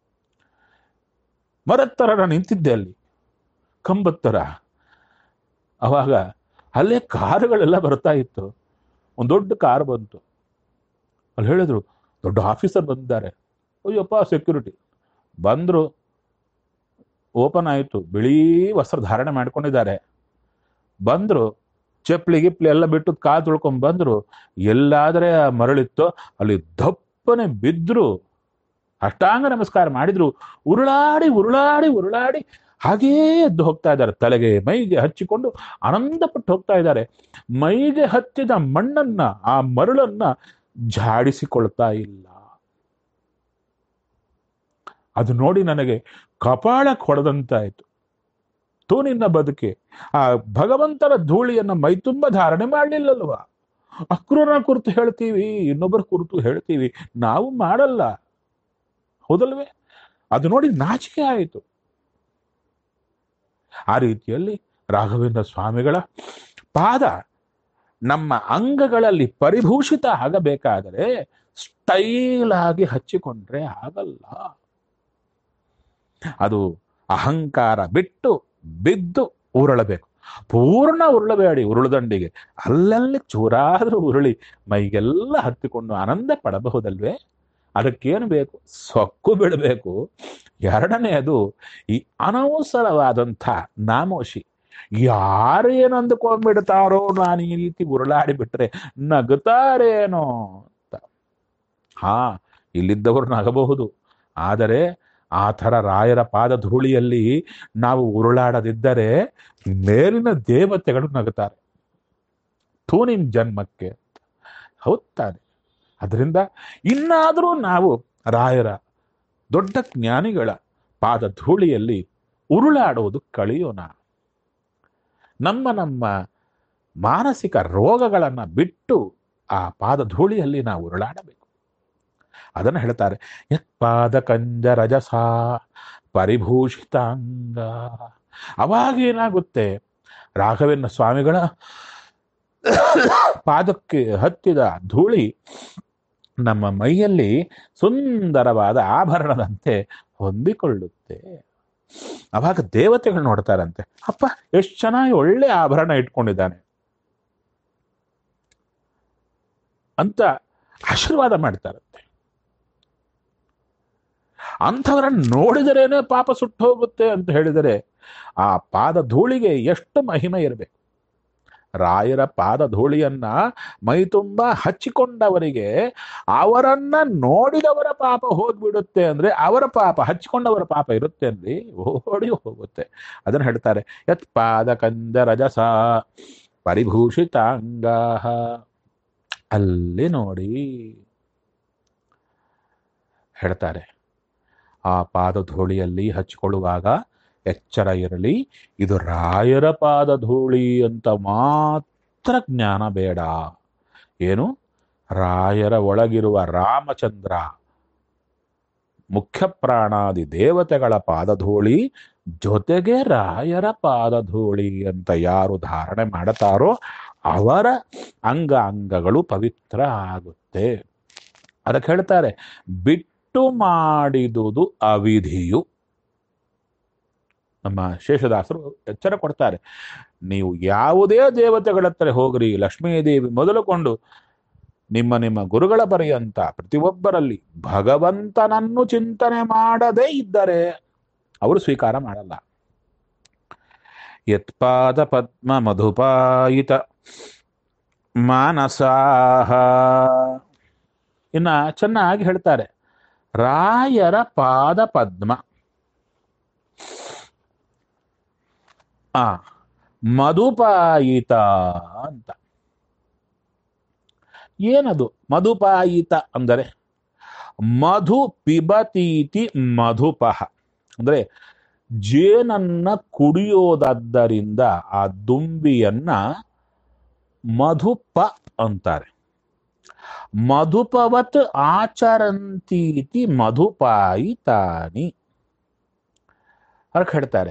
ಮರತ್ತರ ನಾನು ನಿಂತಿದ್ದೆ ಅಲ್ಲಿ ಕಂಬತ್ತರ ಅವಾಗ ಅಲ್ಲೇ ಕಾರುಗಳೆಲ್ಲ ಬರ್ತಾ ಇತ್ತು ಒಂದು ದೊಡ್ಡ ಕಾರ್ ಬಂತು ಅಲ್ಲಿ ಹೇಳಿದ್ರು ದೊಡ್ಡ ಆಫೀಸರ್ ಬಂದಿದ್ದಾರೆ ಅಯ್ಯಪ್ಪ ಸೆಕ್ಯೂರಿಟಿ ಬಂದ್ರು ಓಪನ್ ಆಯಿತು ಬಿಳಿ ವಸ್ತ್ರ ಧಾರಣೆ ಮಾಡ್ಕೊಂಡಿದ್ದಾರೆ ಬಂದ್ರು ಚಪ್ಪಲಿ ಗಿಪ್ಲಿ ಎಲ್ಲ ಬಿಟ್ಟು ಕಾಲು ತುಳ್ಕೊಂಡ್ ಬಂದ್ರು ಎಲ್ಲಾದ್ರೆ ಆ ಮರಳಿತ್ತೋ ಅಲ್ಲಿ ದಪ್ಪನೆ ಬಿದ್ರು ಅಷ್ಟಾಂಗ ನಮಸ್ಕಾರ ಮಾಡಿದ್ರು ಉರುಳಾಡಿ ಉರುಳಾಡಿ ಉರುಳಾಡಿ ಹಾಗೇ ಎದ್ದು ಹೋಗ್ತಾ ಇದ್ದಾರೆ ತಲೆಗೆ ಮೈಗೆ ಹಚ್ಚಿಕೊಂಡು ಆನಂದಪಟ್ಟು ಹೋಗ್ತಾ ಇದ್ದಾರೆ ಮೈಗೆ ಹತ್ತಿದ ಮಣ್ಣನ್ನ ಆ ಮರಳನ್ನ ಜಾಡಿಸಿಕೊಳ್ತಾ ಇಲ್ಲ ಅದು ನೋಡಿ ನನಗೆ ಕಪಾಳಕ್ಕೆ ಹೊಡೆದಂತಾಯ್ತು ತೂ ನಿನ್ನ ಬದುಕೆ ಆ ಭಗವಂತನ ಧೂಳಿಯನ್ನ ಮೈತುಂಬ ಧಾರಣೆ ಮಾಡಲಿಲ್ಲಲ್ವಾ ಅಕ್ರೂರನ ಕುರಿತು ಹೇಳ್ತೀವಿ ಇನ್ನೊಬ್ಬರ ಕುರಿತು ಹೇಳ್ತೀವಿ ನಾವು ಮಾಡಲ್ಲ ಹೌದಲ್ವೇ ಅದು ನೋಡಿ ನಾಚಿಕೆ ಆಯಿತು ಆ ರೀತಿಯಲ್ಲಿ ರಾಘವೇಂದ್ರ ಸ್ವಾಮಿಗಳ ಪಾದ ನಮ್ಮ ಅಂಗಗಳಲ್ಲಿ ಪರಿಭೂಷಿತ ಆಗಬೇಕಾದರೆ ಸ್ಟೈಲ್ ಆಗಿ ಹಚ್ಚಿಕೊಂಡ್ರೆ ಆಗಲ್ಲ ಅದು ಅಹಂಕಾರ ಬಿಟ್ಟು ಬಿದ್ದು ಉರುಳಬೇಕು ಪೂರ್ಣ ಉರುಳಬೇಡಿ ಉರುಳುದಂಡಿಗೆ ಅಲ್ಲಲ್ಲಿ ಚೂರಾದ್ರೂ ಉರುಳಿ ಮೈಗೆಲ್ಲ ಹತ್ತಿಕೊಂಡು ಆನಂದ ಪಡಬಹುದಲ್ವೇ ಅದಕ್ಕೇನು ಬೇಕು ಸೊಕ್ಕು ಬಿಡಬೇಕು ಎರಡನೆಯದು ಈ ಅನವಸರವಾದಂಥ ನಾಮೋಷಿ ಯಾರೇನು ಅಂದುಕೊಂಡ್ಬಿಡ್ತಾರೋ ನಾನು ಈ ರೀತಿ ಉರುಳಾಡಿ ಬಿಟ್ರೆ ನಗುತ್ತಾರೇನೋ ಅಂತ ಹಾ ಇಲ್ಲಿದ್ದವರು ನಗಬಹುದು ಆದರೆ ಆ ಥರ ರಾಯರ ಪಾದ ಧೂಳಿಯಲ್ಲಿ ನಾವು ಉರುಳಾಡದಿದ್ದರೆ ಮೇಲಿನ ದೇವತೆಗಳು ನಗುತ್ತಾರೆ ಥೂ ನಿನ್ ಜನ್ಮಕ್ಕೆ ಹೌದಾನೆ ಅದರಿಂದ ಇನ್ನಾದರೂ ನಾವು ರಾಯರ ದೊಡ್ಡ ಜ್ಞಾನಿಗಳ ಪಾದ ಧೂಳಿಯಲ್ಲಿ ಉರುಳಾಡುವುದು ಕಳೆಯೋಣ ನಮ್ಮ ನಮ್ಮ ಮಾನಸಿಕ ರೋಗಗಳನ್ನ ಬಿಟ್ಟು ಆ ಪಾದ ಧೂಳಿಯಲ್ಲಿ ನಾವು ಉರುಳಾಡಬೇಕು ಅದನ್ನು ಹೇಳ್ತಾರೆ ಯತ್ಪಾದ ಕಂಜ ರಜಸ ಪರಿಭೂಷಿತಾಂಗ ಅವಾಗ ಏನಾಗುತ್ತೆ ರಾಘವೇಂದ್ರ ಸ್ವಾಮಿಗಳ ಪಾದಕ್ಕೆ ಹತ್ತಿದ ಧೂಳಿ ನಮ್ಮ ಮೈಯಲ್ಲಿ ಸುಂದರವಾದ ಆಭರಣದಂತೆ ಹೊಂದಿಕೊಳ್ಳುತ್ತೆ ಅವಾಗ ದೇವತೆಗಳು ನೋಡ್ತಾರಂತೆ ಅಪ್ಪ ಎಷ್ಟು ಚೆನ್ನಾಗಿ ಒಳ್ಳೆ ಆಭರಣ ಇಟ್ಕೊಂಡಿದ್ದಾನೆ ಅಂತ ಆಶೀರ್ವಾದ ಮಾಡ್ತಾರಂತೆ ಅಂಥವರನ್ನು ನೋಡಿದರೇನೆ ಪಾಪ ಸುಟ್ಟು ಹೋಗುತ್ತೆ ಅಂತ ಹೇಳಿದರೆ ಆ ಪಾದ ಧೂಳಿಗೆ ಎಷ್ಟು ಮಹಿಮೆ ಇರಬೇಕು ರಾಯರ ಪಾದ ಧೂಳಿಯನ್ನ ಮೈ ತುಂಬ ಹಚ್ಚಿಕೊಂಡವರಿಗೆ ಅವರನ್ನ ನೋಡಿದವರ ಪಾಪ ಹೋಗ್ಬಿಡುತ್ತೆ ಅಂದ್ರೆ ಅವರ ಪಾಪ ಹಚ್ಚಿಕೊಂಡವರ ಪಾಪ ಇರುತ್ತೆ ಅಂದ್ರೆ ಓಡಿ ಹೋಗುತ್ತೆ ಅದನ್ನ ಹೇಳ್ತಾರೆ ಯತ್ ಪಾದ ಕಂದ ರಜಸ ಪರಿಭೂಷಿತಾಂಗ ಅಲ್ಲಿ ನೋಡಿ ಹೇಳ್ತಾರೆ ಆ ಪಾದ ಧೂಳಿಯಲ್ಲಿ ಹಚ್ಚಿಕೊಳ್ಳುವಾಗ ಎಚ್ಚರ ಇರಲಿ ಇದು ರಾಯರ ಪಾದ ಧೂಳಿ ಅಂತ ಮಾತ್ರ ಜ್ಞಾನ ಬೇಡ ಏನು ರಾಯರ ಒಳಗಿರುವ ರಾಮಚಂದ್ರ ಮುಖ್ಯ ಪ್ರಾಣಾದಿ ದೇವತೆಗಳ ಪಾದಧೂಳಿ ಜೊತೆಗೆ ರಾಯರ ಪಾದಧೂಳಿ ಅಂತ ಯಾರು ಧಾರಣೆ ಮಾಡುತ್ತಾರೋ ಅವರ ಅಂಗ ಅಂಗಗಳು ಪವಿತ್ರ ಆಗುತ್ತೆ ಅದಕ್ಕೆ ಹೇಳ್ತಾರೆ ಬಿಟ್ಟು ಮಾಡಿದುದು ಅವಿಧಿಯು ನಮ್ಮ ಶೇಷದಾಸರು ಎಚ್ಚರ ಕೊಡ್ತಾರೆ ನೀವು ಯಾವುದೇ ದೇವತೆಗಳ ಹತ್ರ ಹೋಗ್ರಿ ಲಕ್ಷ್ಮೀದೇವಿ ಮೊದಲುಕೊಂಡು ನಿಮ್ಮ ನಿಮ್ಮ ಗುರುಗಳ ಪರ್ಯಂತ ಪ್ರತಿಯೊಬ್ಬರಲ್ಲಿ ಭಗವಂತನನ್ನು ಚಿಂತನೆ ಮಾಡದೇ ಇದ್ದರೆ ಅವರು ಸ್ವೀಕಾರ ಮಾಡಲ್ಲ ಯತ್ಪಾದ ಪದ್ಮ ಮಧುಪಾಯಿತ ಮಾನಸಾಹ ಇನ್ನ ಚೆನ್ನಾಗಿ ಹೇಳ್ತಾರೆ ರಾಯರ ಪಾದ ಪದ್ಮ ಆ ಮಧುಪಾಯಿತ ಅಂತ ಏನದು ಮಧುಪಾಯಿತ ಅಂದರೆ ಮಧು ಪಿಬತೀತಿ ಮಧುಪಹ ಅಂದ್ರೆ ಜೇನನ್ನ ಕುಡಿಯೋದಾದ್ದರಿಂದ ಆ ದುಂಬಿಯನ್ನ ಮಧುಪ ಅಂತಾರೆ ಮಧುಪವತ್ ಆಚರಂತೀತಿ ಮಧುಪಾಯಿತಾನಿ ಅದಕ್ಕೆ ಹೇಳ್ತಾರೆ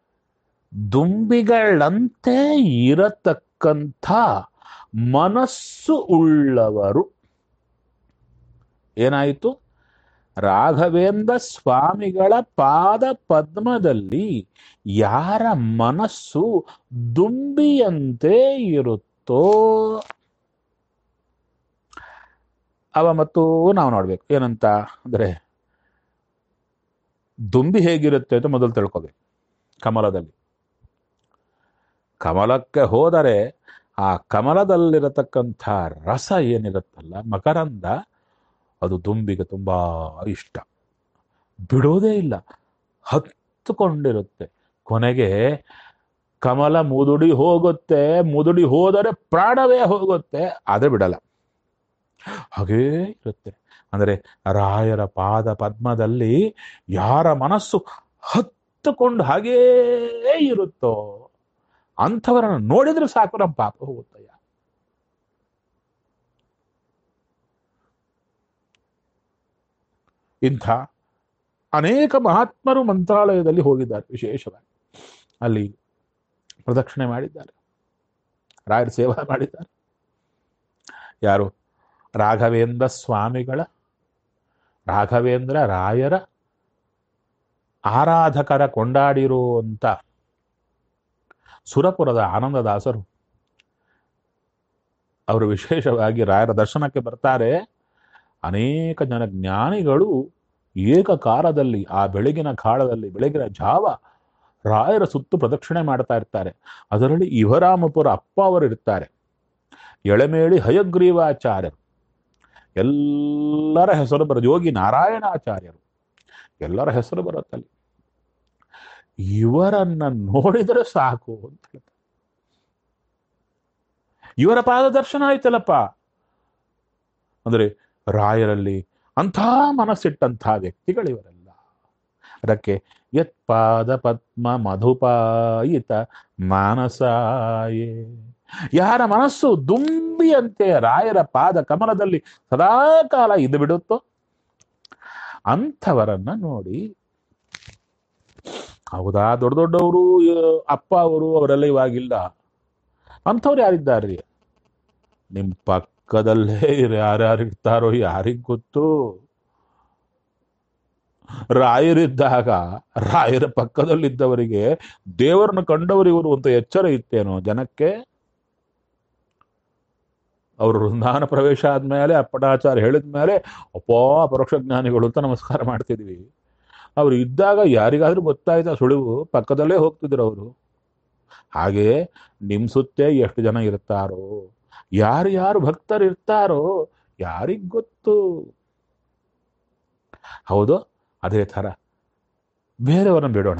ದುಂಬಿಗಳಂತೆ ಇರತಕ್ಕಂಥ ಮನಸ್ಸು ಉಳ್ಳವರು ಏನಾಯಿತು ರಾಘವೇಂದ್ರ ಸ್ವಾಮಿಗಳ ಪಾದ ಪದ್ಮದಲ್ಲಿ ಯಾರ ಮನಸ್ಸು ದುಂಬಿಯಂತೆ ಇರುತ್ತೋ ಅವ ಮತ್ತು ನಾವು ನೋಡ್ಬೇಕು ಏನಂತ ಅಂದ್ರೆ ದುಂಬಿ ಹೇಗಿರುತ್ತೆ ಅಂತ ಮೊದಲು ತಿಳ್ಕೊಬೇಕು ಕಮಲದಲ್ಲಿ ಕಮಲಕ್ಕೆ ಹೋದರೆ ಆ ಕಮಲದಲ್ಲಿರತಕ್ಕಂಥ ರಸ ಏನಿರುತ್ತಲ್ಲ ಮಕರಂದ ಅದು ದುಂಬಿಗೆ ತುಂಬಾ ಇಷ್ಟ ಬಿಡೋದೇ ಇಲ್ಲ ಹತ್ತುಕೊಂಡಿರುತ್ತೆ ಕೊನೆಗೆ ಕಮಲ ಮುದುಡಿ ಹೋಗುತ್ತೆ ಮುದುಡಿ ಹೋದರೆ ಪ್ರಾಣವೇ ಹೋಗುತ್ತೆ ಆದ್ರೆ ಬಿಡಲ್ಲ ಹಾಗೇ ಇರುತ್ತೆ ಅಂದರೆ ರಾಯರ ಪಾದ ಪದ್ಮದಲ್ಲಿ ಯಾರ ಮನಸ್ಸು ಹತ್ತುಕೊಂಡು ಹಾಗೇ ಇರುತ್ತೋ ಅಂಥವರನ್ನು ನೋಡಿದ್ರೆ ಸಾಕು ನಮ್ಮ ಪಾಪ ಹೋಗುತ್ತಯ್ಯ ಇಂಥ ಅನೇಕ ಮಹಾತ್ಮರು ಮಂತ್ರಾಲಯದಲ್ಲಿ ಹೋಗಿದ್ದಾರೆ ವಿಶೇಷವಾಗಿ ಅಲ್ಲಿ ಪ್ರದಕ್ಷಿಣೆ ಮಾಡಿದ್ದಾರೆ ರಾಯರ ಸೇವಾ ಮಾಡಿದ್ದಾರೆ ಯಾರು ರಾಘವೇಂದ್ರ ಸ್ವಾಮಿಗಳ ರಾಘವೇಂದ್ರ ರಾಯರ ಆರಾಧಕರ ಕೊಂಡಾಡಿರುವಂತ ಸುರಪುರದ ಆನಂದದಾಸರು ಅವರು ವಿಶೇಷವಾಗಿ ರಾಯರ ದರ್ಶನಕ್ಕೆ ಬರ್ತಾರೆ ಅನೇಕ ಜನ ಜ್ಞಾನಿಗಳು ಏಕಕಾಲದಲ್ಲಿ ಆ ಬೆಳಗಿನ ಕಾಲದಲ್ಲಿ ಬೆಳಗಿನ ಜಾವ ರಾಯರ ಸುತ್ತು ಪ್ರದಕ್ಷಿಣೆ ಮಾಡ್ತಾ ಇರ್ತಾರೆ ಅದರಲ್ಲಿ ಇವರಾಮಪುರ ಅಪ್ಪ ಅವರು ಇರ್ತಾರೆ ಎಳೆಮೇಳಿ ಹಯಗ್ರೀವಾಚಾರ್ಯರು ಎಲ್ಲರ ಹೆಸರು ಬರ ಯೋಗಿ ನಾರಾಯಣಾಚಾರ್ಯರು ಎಲ್ಲರ ಹೆಸರು ಬರುತ್ತಲ್ಲಿ ಇವರನ್ನ ನೋಡಿದರೆ ಸಾಕು ಅಂತ ಹೇಳ್ತಾರೆ ಇವರ ಪಾದದರ್ಶನ ಆಯ್ತಲ್ಲಪ್ಪ ಅಂದ್ರೆ ರಾಯರಲ್ಲಿ ಅಂಥ ಮನಸ್ಸಿಟ್ಟಂಥ ವ್ಯಕ್ತಿಗಳು ಇವರೆಲ್ಲ ಅದಕ್ಕೆ ಯತ್ಪಾದ ಪದ್ಮ ಮಧುಪಾಯಿತ ಮಾನಸಾಯೇ ಯಾರ ಮನಸ್ಸು ದುಂಬಿಯಂತೆ ರಾಯರ ಪಾದ ಕಮಲದಲ್ಲಿ ಸದಾಕಾಲ ಇದ್ದು ಬಿಡುತ್ತೋ ಅಂಥವರನ್ನ ನೋಡಿ ಹೌದಾ ದೊಡ್ಡ ದೊಡ್ಡವರು ಅಪ್ಪ ಅವರು ಅವರೆಲ್ಲ ಇವಾಗಿಲ್ಲ ಅಂಥವ್ರು ಯಾರಿದ್ದಾರ್ರಿ ನಿಮ್ ಪಕ್ಕದಲ್ಲೇ ಯಾರ್ಯಾರು ಇರ್ತಾರೋ ಯಾರಿಗ್ ಗೊತ್ತು ರಾಯರಿದ್ದಾಗ ರಾಯರ ಪಕ್ಕದಲ್ಲಿದ್ದವರಿಗೆ ದೇವರನ್ನು ಕಂಡವರು ಇವರು ಅಂತ ಎಚ್ಚರ ಇತ್ತೇನೋ ಜನಕ್ಕೆ ಅವರು ವೃಂದಾವನ ಪ್ರವೇಶ ಆದ್ಮೇಲೆ ಅಪ್ಪಟಾಚಾರ ಹೇಳಿದ ಮೇಲೆ ಅಪ್ಪೋ ಪರೋಕ್ಷ ಜ್ಞಾನಿಗಳು ಅಂತ ನಮಸ್ಕಾರ ಮಾಡ್ತಿದ್ವಿ ಅವ್ರು ಇದ್ದಾಗ ಯಾರಿಗಾದ್ರೂ ಗೊತ್ತಾಯ್ತಾ ಸುಳಿವು ಪಕ್ಕದಲ್ಲೇ ಹೋಗ್ತಿದ್ರು ಅವರು ಹಾಗೆ ನಿಮ್ ಸುತ್ತೇ ಎಷ್ಟು ಜನ ಇರ್ತಾರೋ ಯಾರು ಯಾರು ಭಕ್ತರು ಇರ್ತಾರೋ ಯಾರಿಗ್ ಗೊತ್ತು ಹೌದು ಅದೇ ಥರ ಬೇರೆಯವರನ್ನ ಬಿಡೋಣ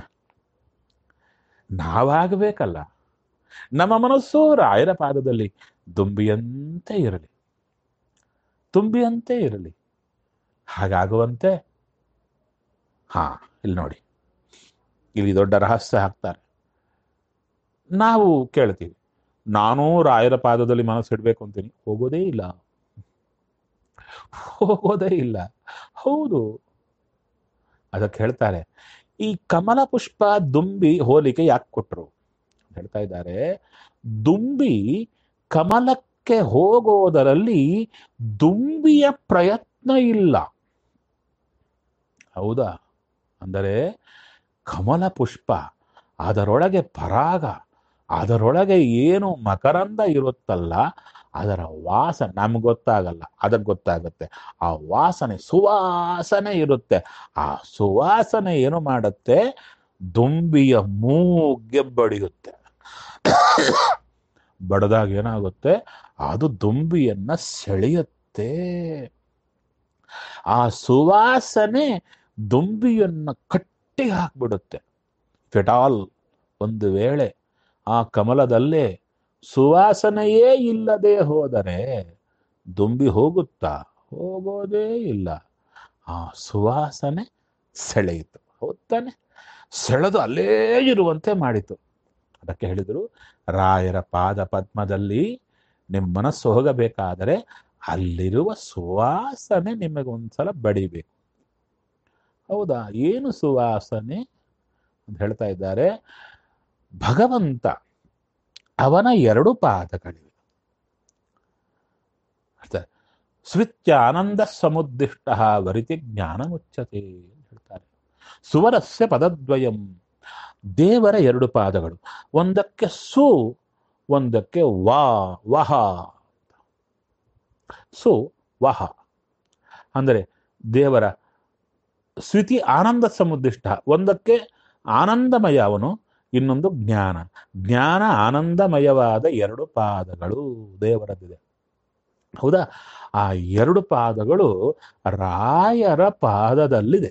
ನಾವಾಗಬೇಕಲ್ಲ ನಮ್ಮ ಮನಸ್ಸು ರಾಯರ ಪಾದದಲ್ಲಿ ದುಂಬಿಯಂತೆ ಇರಲಿ ತುಂಬಿಯಂತೆ ಇರಲಿ ಹಾಗಾಗುವಂತೆ ಹಾ ಇಲ್ಲಿ ನೋಡಿ ಇಲ್ಲಿ ದೊಡ್ಡ ರಹಸ್ಯ ಹಾಕ್ತಾರೆ ನಾವು ಕೇಳ್ತೀವಿ ನಾನೂ ರಾಯರ ಪಾದದಲ್ಲಿ ಮನಸ್ಸು ಇಡ್ಬೇಕು ಅಂತೀನಿ ಹೋಗೋದೇ ಇಲ್ಲ ಹೋಗೋದೇ ಇಲ್ಲ ಹೌದು ಅದಕ್ಕೆ ಹೇಳ್ತಾರೆ ಈ ಕಮಲ ಪುಷ್ಪ ದುಂಬಿ ಹೋಲಿಕೆ ಯಾಕೆ ಕೊಟ್ರು ಹೇಳ್ತಾ ಇದ್ದಾರೆ ದುಂಬಿ ಕಮಲಕ್ಕೆ ಹೋಗೋದರಲ್ಲಿ ದುಂಬಿಯ ಪ್ರಯತ್ನ ಇಲ್ಲ ಹೌದಾ ಅಂದರೆ ಕಮಲ ಪುಷ್ಪ ಅದರೊಳಗೆ ಪರಾಗ ಅದರೊಳಗೆ ಏನು ಮಕರಂದ ಇರುತ್ತಲ್ಲ ಅದರ ವಾಸನೆ ನಮ್ಗೆ ಗೊತ್ತಾಗಲ್ಲ ಅದಕ್ಕೆ ಗೊತ್ತಾಗುತ್ತೆ ಆ ವಾಸನೆ ಸುವಾಸನೆ ಇರುತ್ತೆ ಆ ಸುವಾಸನೆ ಏನು ಮಾಡುತ್ತೆ ದುಂಬಿಯ ಮೂಗ್ಗೆ ಬಡಿಯುತ್ತೆ ಬಡದಾಗ ಏನಾಗುತ್ತೆ ಅದು ದುಂಬಿಯನ್ನ ಸೆಳೆಯುತ್ತೆ ಆ ಸುವಾಸನೆ ದುಂಬಿಯನ್ನ ಕಟ್ಟಿ ಹಾಕ್ಬಿಡುತ್ತೆ ಫೆಟಾಲ್ ಒಂದು ವೇಳೆ ಆ ಕಮಲದಲ್ಲೇ ಸುವಾಸನೆಯೇ ಇಲ್ಲದೆ ಹೋದರೆ ದುಂಬಿ ಹೋಗುತ್ತಾ ಹೋಗೋದೇ ಇಲ್ಲ ಆ ಸುವಾಸನೆ ಸೆಳೆಯಿತು ಹೌದ್ ತಾನೆ ಸೆಳೆದು ಅಲ್ಲೇ ಇರುವಂತೆ ಮಾಡಿತು ಅದಕ್ಕೆ ಹೇಳಿದರು ರಾಯರ ಪಾದ ಪದ್ಮದಲ್ಲಿ ನಿಮ್ಮ ಮನಸ್ಸು ಹೋಗಬೇಕಾದರೆ ಅಲ್ಲಿರುವ ಸುವಾಸನೆ ನಿಮಗೊಂದ್ಸಲ ಬಡಿಬೇಕು ಹೌದಾ ಏನು ಸುವಾಸನೆ ಅಂತ ಹೇಳ್ತಾ ಇದ್ದಾರೆ ಭಗವಂತ ಅವನ ಎರಡು ಪಾದಗಳಿವೆ ಹೇಳ್ತಾರೆ ಸ್ವಿತ್ಯ ಆನಂದ ಸಮುದ್ದಿಷ್ಟ ವರಿತಿ ಜ್ಞಾನ ಮುಚ್ಚತೆ ಅಂತ ಹೇಳ್ತಾರೆ ಸುವರಸ್ಯ ಪದದ್ವಯಂ ದೇವರ ಎರಡು ಪಾದಗಳು ಒಂದಕ್ಕೆ ಸು ಒಂದಕ್ಕೆ ವಾ ವಹ ಸು ವಹ ಅಂದರೆ ದೇವರ ಸ್ವಿತಿ ಆನಂದ ಸಮುದ್ದಿಷ್ಟ ಒಂದಕ್ಕೆ ಆನಂದಮಯ ಅವನು ಇನ್ನೊಂದು ಜ್ಞಾನ ಜ್ಞಾನ ಆನಂದಮಯವಾದ ಎರಡು ಪಾದಗಳು ದೇವರದಿದೆ ಹೌದಾ ಆ ಎರಡು ಪಾದಗಳು ರಾಯರ ಪಾದದಲ್ಲಿದೆ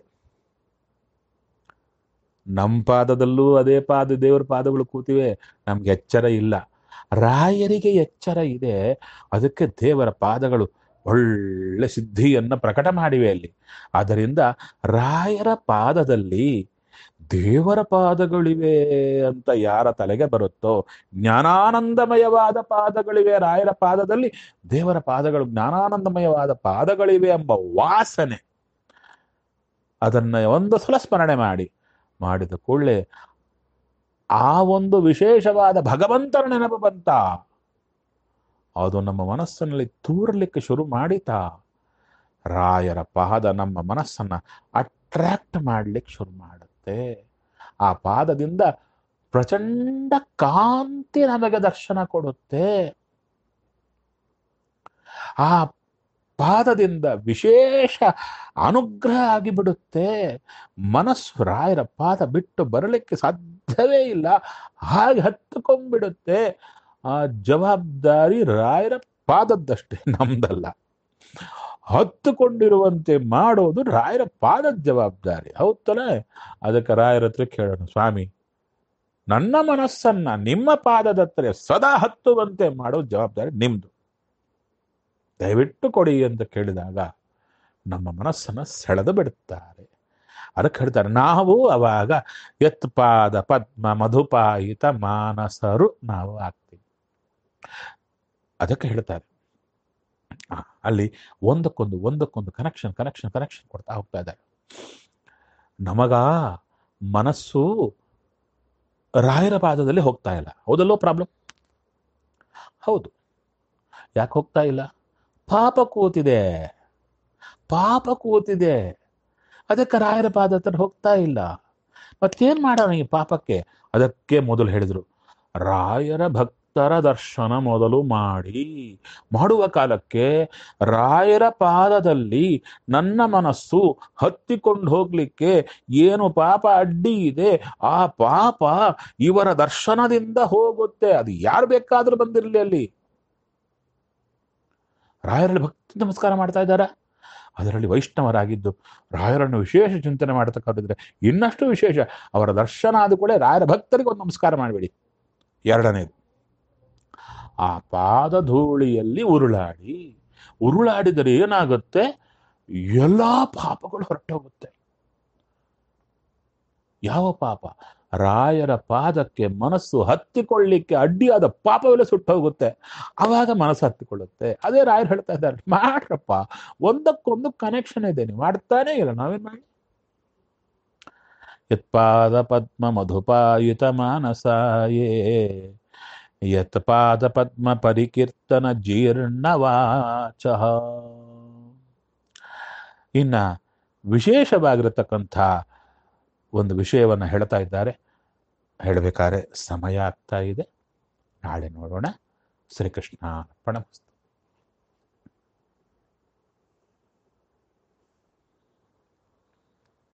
ನಮ್ಮ ಪಾದದಲ್ಲೂ ಅದೇ ಪಾದ ದೇವರ ಪಾದಗಳು ಕೂತಿವೆ ನಮ್ಗೆ ಎಚ್ಚರ ಇಲ್ಲ ರಾಯರಿಗೆ ಎಚ್ಚರ ಇದೆ ಅದಕ್ಕೆ ದೇವರ ಪಾದಗಳು ಒಳ್ಳೆ ಸಿದ್ಧಿಯನ್ನ ಪ್ರಕಟ ಮಾಡಿವೆ ಅಲ್ಲಿ ಆದ್ದರಿಂದ ರಾಯರ ಪಾದದಲ್ಲಿ ದೇವರ ಪಾದಗಳಿವೆ ಅಂತ ಯಾರ ತಲೆಗೆ ಬರುತ್ತೋ ಜ್ಞಾನಾನಂದಮಯವಾದ ಪಾದಗಳಿವೆ ರಾಯರ ಪಾದದಲ್ಲಿ ದೇವರ ಪಾದಗಳು ಜ್ಞಾನಾನಂದಮಯವಾದ ಪಾದಗಳಿವೆ ಎಂಬ ವಾಸನೆ ಅದನ್ನ ಒಂದು ಸಲ ಸ್ಮರಣೆ ಮಾಡಿ ಮಾಡಿದ ಕೂಡಲೇ ಆ ಒಂದು ವಿಶೇಷವಾದ ಭಗವಂತನ ನೆನಪು ಬಂತ ಅದು ನಮ್ಮ ಮನಸ್ಸಿನಲ್ಲಿ ತೂರಲಿಕ್ಕೆ ಶುರು ಮಾಡಿತಾ ರಾಯರ ಪಾದ ನಮ್ಮ ಮನಸ್ಸನ್ನ ಅಟ್ರಾಕ್ಟ್ ಮಾಡ್ಲಿಕ್ಕೆ ಶುರು ಮಾಡುತ್ತೆ ಆ ಪಾದದಿಂದ ಪ್ರಚಂಡ ಕಾಂತಿ ನಮಗೆ ದರ್ಶನ ಕೊಡುತ್ತೆ ಆ ಪಾದದಿಂದ ವಿಶೇಷ ಅನುಗ್ರಹ ಆಗಿಬಿಡುತ್ತೆ ಮನಸ್ಸು ರಾಯರ ಪಾದ ಬಿಟ್ಟು ಬರಲಿಕ್ಕೆ ಸಾಧ್ಯವೇ ಇಲ್ಲ ಹಾಗೆ ಹತ್ತುಕೊಂಡ್ಬಿಡುತ್ತೆ ಆ ಜವಾಬ್ದಾರಿ ರಾಯರ ಪಾದದ್ದಷ್ಟೇ ನಮ್ದಲ್ಲ ಹತ್ತುಕೊಂಡಿರುವಂತೆ ಮಾಡೋದು ರಾಯರ ಪಾದದ ಜವಾಬ್ದಾರಿ ಹೌದಲ್ಲ ಅದಕ್ಕೆ ರಾಯರ ಹತ್ರ ಕೇಳೋಣ ಸ್ವಾಮಿ ನನ್ನ ಮನಸ್ಸನ್ನ ನಿಮ್ಮ ಪಾದದ ಹತ್ರ ಸದಾ ಹತ್ತುವಂತೆ ಮಾಡೋ ಜವಾಬ್ದಾರಿ ನಿಮ್ದು ದಯವಿಟ್ಟು ಕೊಡಿ ಅಂತ ಕೇಳಿದಾಗ ನಮ್ಮ ಮನಸ್ಸನ್ನ ಸೆಳೆದು ಬಿಡುತ್ತಾರೆ ಅದಕ್ಕೆ ಹೇಳ್ತಾರೆ ನಾವು ಅವಾಗ ಯತ್ಪಾದ ಪದ್ಮ ಮಧುಪಾಯಿತ ಮಾನಸರು ನಾವು ಆಗ್ತೀವಿ ಅದಕ್ಕೆ ಹೇಳ್ತಾರೆ ಆ, ಅಲ್ಲಿ ಒಂದಕ್ಕೊಂದು ಒಂದಕ್ಕೊಂದು ಕನೆಕ್ಷನ್ ಕನೆಕ್ಷನ್ ಕನೆಕ್ಷನ್ ಕೊಡ್ತಾ ಹೋಗ್ತಾ ಇದ್ದಾರೆ ನಮಗ ಮನಸ್ಸು ರಾಯರ ಪಾದದಲ್ಲಿ ಹೋಗ್ತಾ ಇಲ್ಲ ಹೌದಲ್ಲೋ ಪ್ರಾಬ್ಲಮ್ ಹೌದು ಯಾಕೆ ಹೋಗ್ತಾ ಇಲ್ಲ ಪಾಪ ಕೂತಿದೆ ಪಾಪ ಕೂತಿದೆ ಅದಕ್ಕೆ ರಾಯರ ಪಾದ ಹತ್ರ ಹೋಗ್ತಾ ಇಲ್ಲ ಮತ್ತೇನ್ ಮಾಡೋಣ ಈ ಪಾಪಕ್ಕೆ ಅದಕ್ಕೆ ಮೊದಲು ಹೇಳಿದ್ರು ರಾಯರ ಭಕ್ತರ ದರ್ಶನ ಮೊದಲು ಮಾಡಿ ಮಾಡುವ ಕಾಲಕ್ಕೆ ರಾಯರ ಪಾದದಲ್ಲಿ ನನ್ನ ಮನಸ್ಸು ಹತ್ತಿಕೊಂಡು ಹೋಗ್ಲಿಕ್ಕೆ ಏನು ಪಾಪ ಅಡ್ಡಿ ಇದೆ ಆ ಪಾಪ ಇವರ ದರ್ಶನದಿಂದ ಹೋಗುತ್ತೆ ಅದು ಯಾರು ಬೇಕಾದ್ರೂ ಬಂದಿರಲಿ ಅಲ್ಲಿ ರಾಯರಲ್ಲಿ ಭಕ್ತಿ ನಮಸ್ಕಾರ ಮಾಡ್ತಾ ಇದ್ದಾರ ಅದರಲ್ಲಿ ವೈಷ್ಣವರಾಗಿದ್ದು ರಾಯರನ್ನು ವಿಶೇಷ ಚಿಂತನೆ ಮಾಡತಕ್ಕಂಥದ್ರೆ ಇನ್ನಷ್ಟು ವಿಶೇಷ ಅವರ ದರ್ಶನ ಆದ ಕೂಡ ರಾಯರ ಭಕ್ತರಿಗೆ ಒಂದು ನಮಸ್ಕಾರ ಮಾಡಬೇಡಿ ಎರಡನೇದು ಆ ಪಾದ ಧೂಳಿಯಲ್ಲಿ ಉರುಳಾಡಿ ಉರುಳಾಡಿದರೆ ಏನಾಗುತ್ತೆ ಎಲ್ಲಾ ಪಾಪಗಳು ಹೊರಟೋಗುತ್ತೆ ಯಾವ ಪಾಪ ರಾಯರ ಪಾದಕ್ಕೆ ಮನಸ್ಸು ಹತ್ತಿಕೊಳ್ಳಿಕ್ಕೆ ಅಡ್ಡಿಯಾದ ಪಾಪವೆಲ್ಲ ಸುಟ್ಟೋಗುತ್ತೆ ಅವಾಗ ಮನಸ್ಸು ಹತ್ತಿಕೊಳ್ಳುತ್ತೆ ಅದೇ ರಾಯರು ಹೇಳ್ತಾ ಇದ್ದಾರೆ ಮಾಡ್ರಪ್ಪ ಒಂದಕ್ಕೊಂದು ಕನೆಕ್ಷನ್ ಇದೆ ನೀವು ಮಾಡ್ತಾನೆ ಇಲ್ಲ ನಾವೇನ್ ಮಾಡಿ ಯತ್ಪಾದ ಪದ್ಮ ಮಧುಪಾಯುತ ಮಾನಸಾಯೇ ಯತ್ಪಾದ ಪದ್ಮ ಪರಿಕೀರ್ತನ ಜೀರ್ಣವಾಚ ಇನ್ನ ವಿಶೇಷವಾಗಿರತಕ್ಕಂಥ ಒಂದು ವಿಷಯವನ್ನ ಹೇಳ್ತಾ ಇದ್ದಾರೆ ಹೇಳಬೇಕಾದ್ರೆ ಸಮಯ ಆಗ್ತಾ ಇದೆ ನಾಳೆ ನೋಡೋಣ ಶ್ರೀಕೃಷ್ಣ ಅರ್ಪಣಮಸ್ತು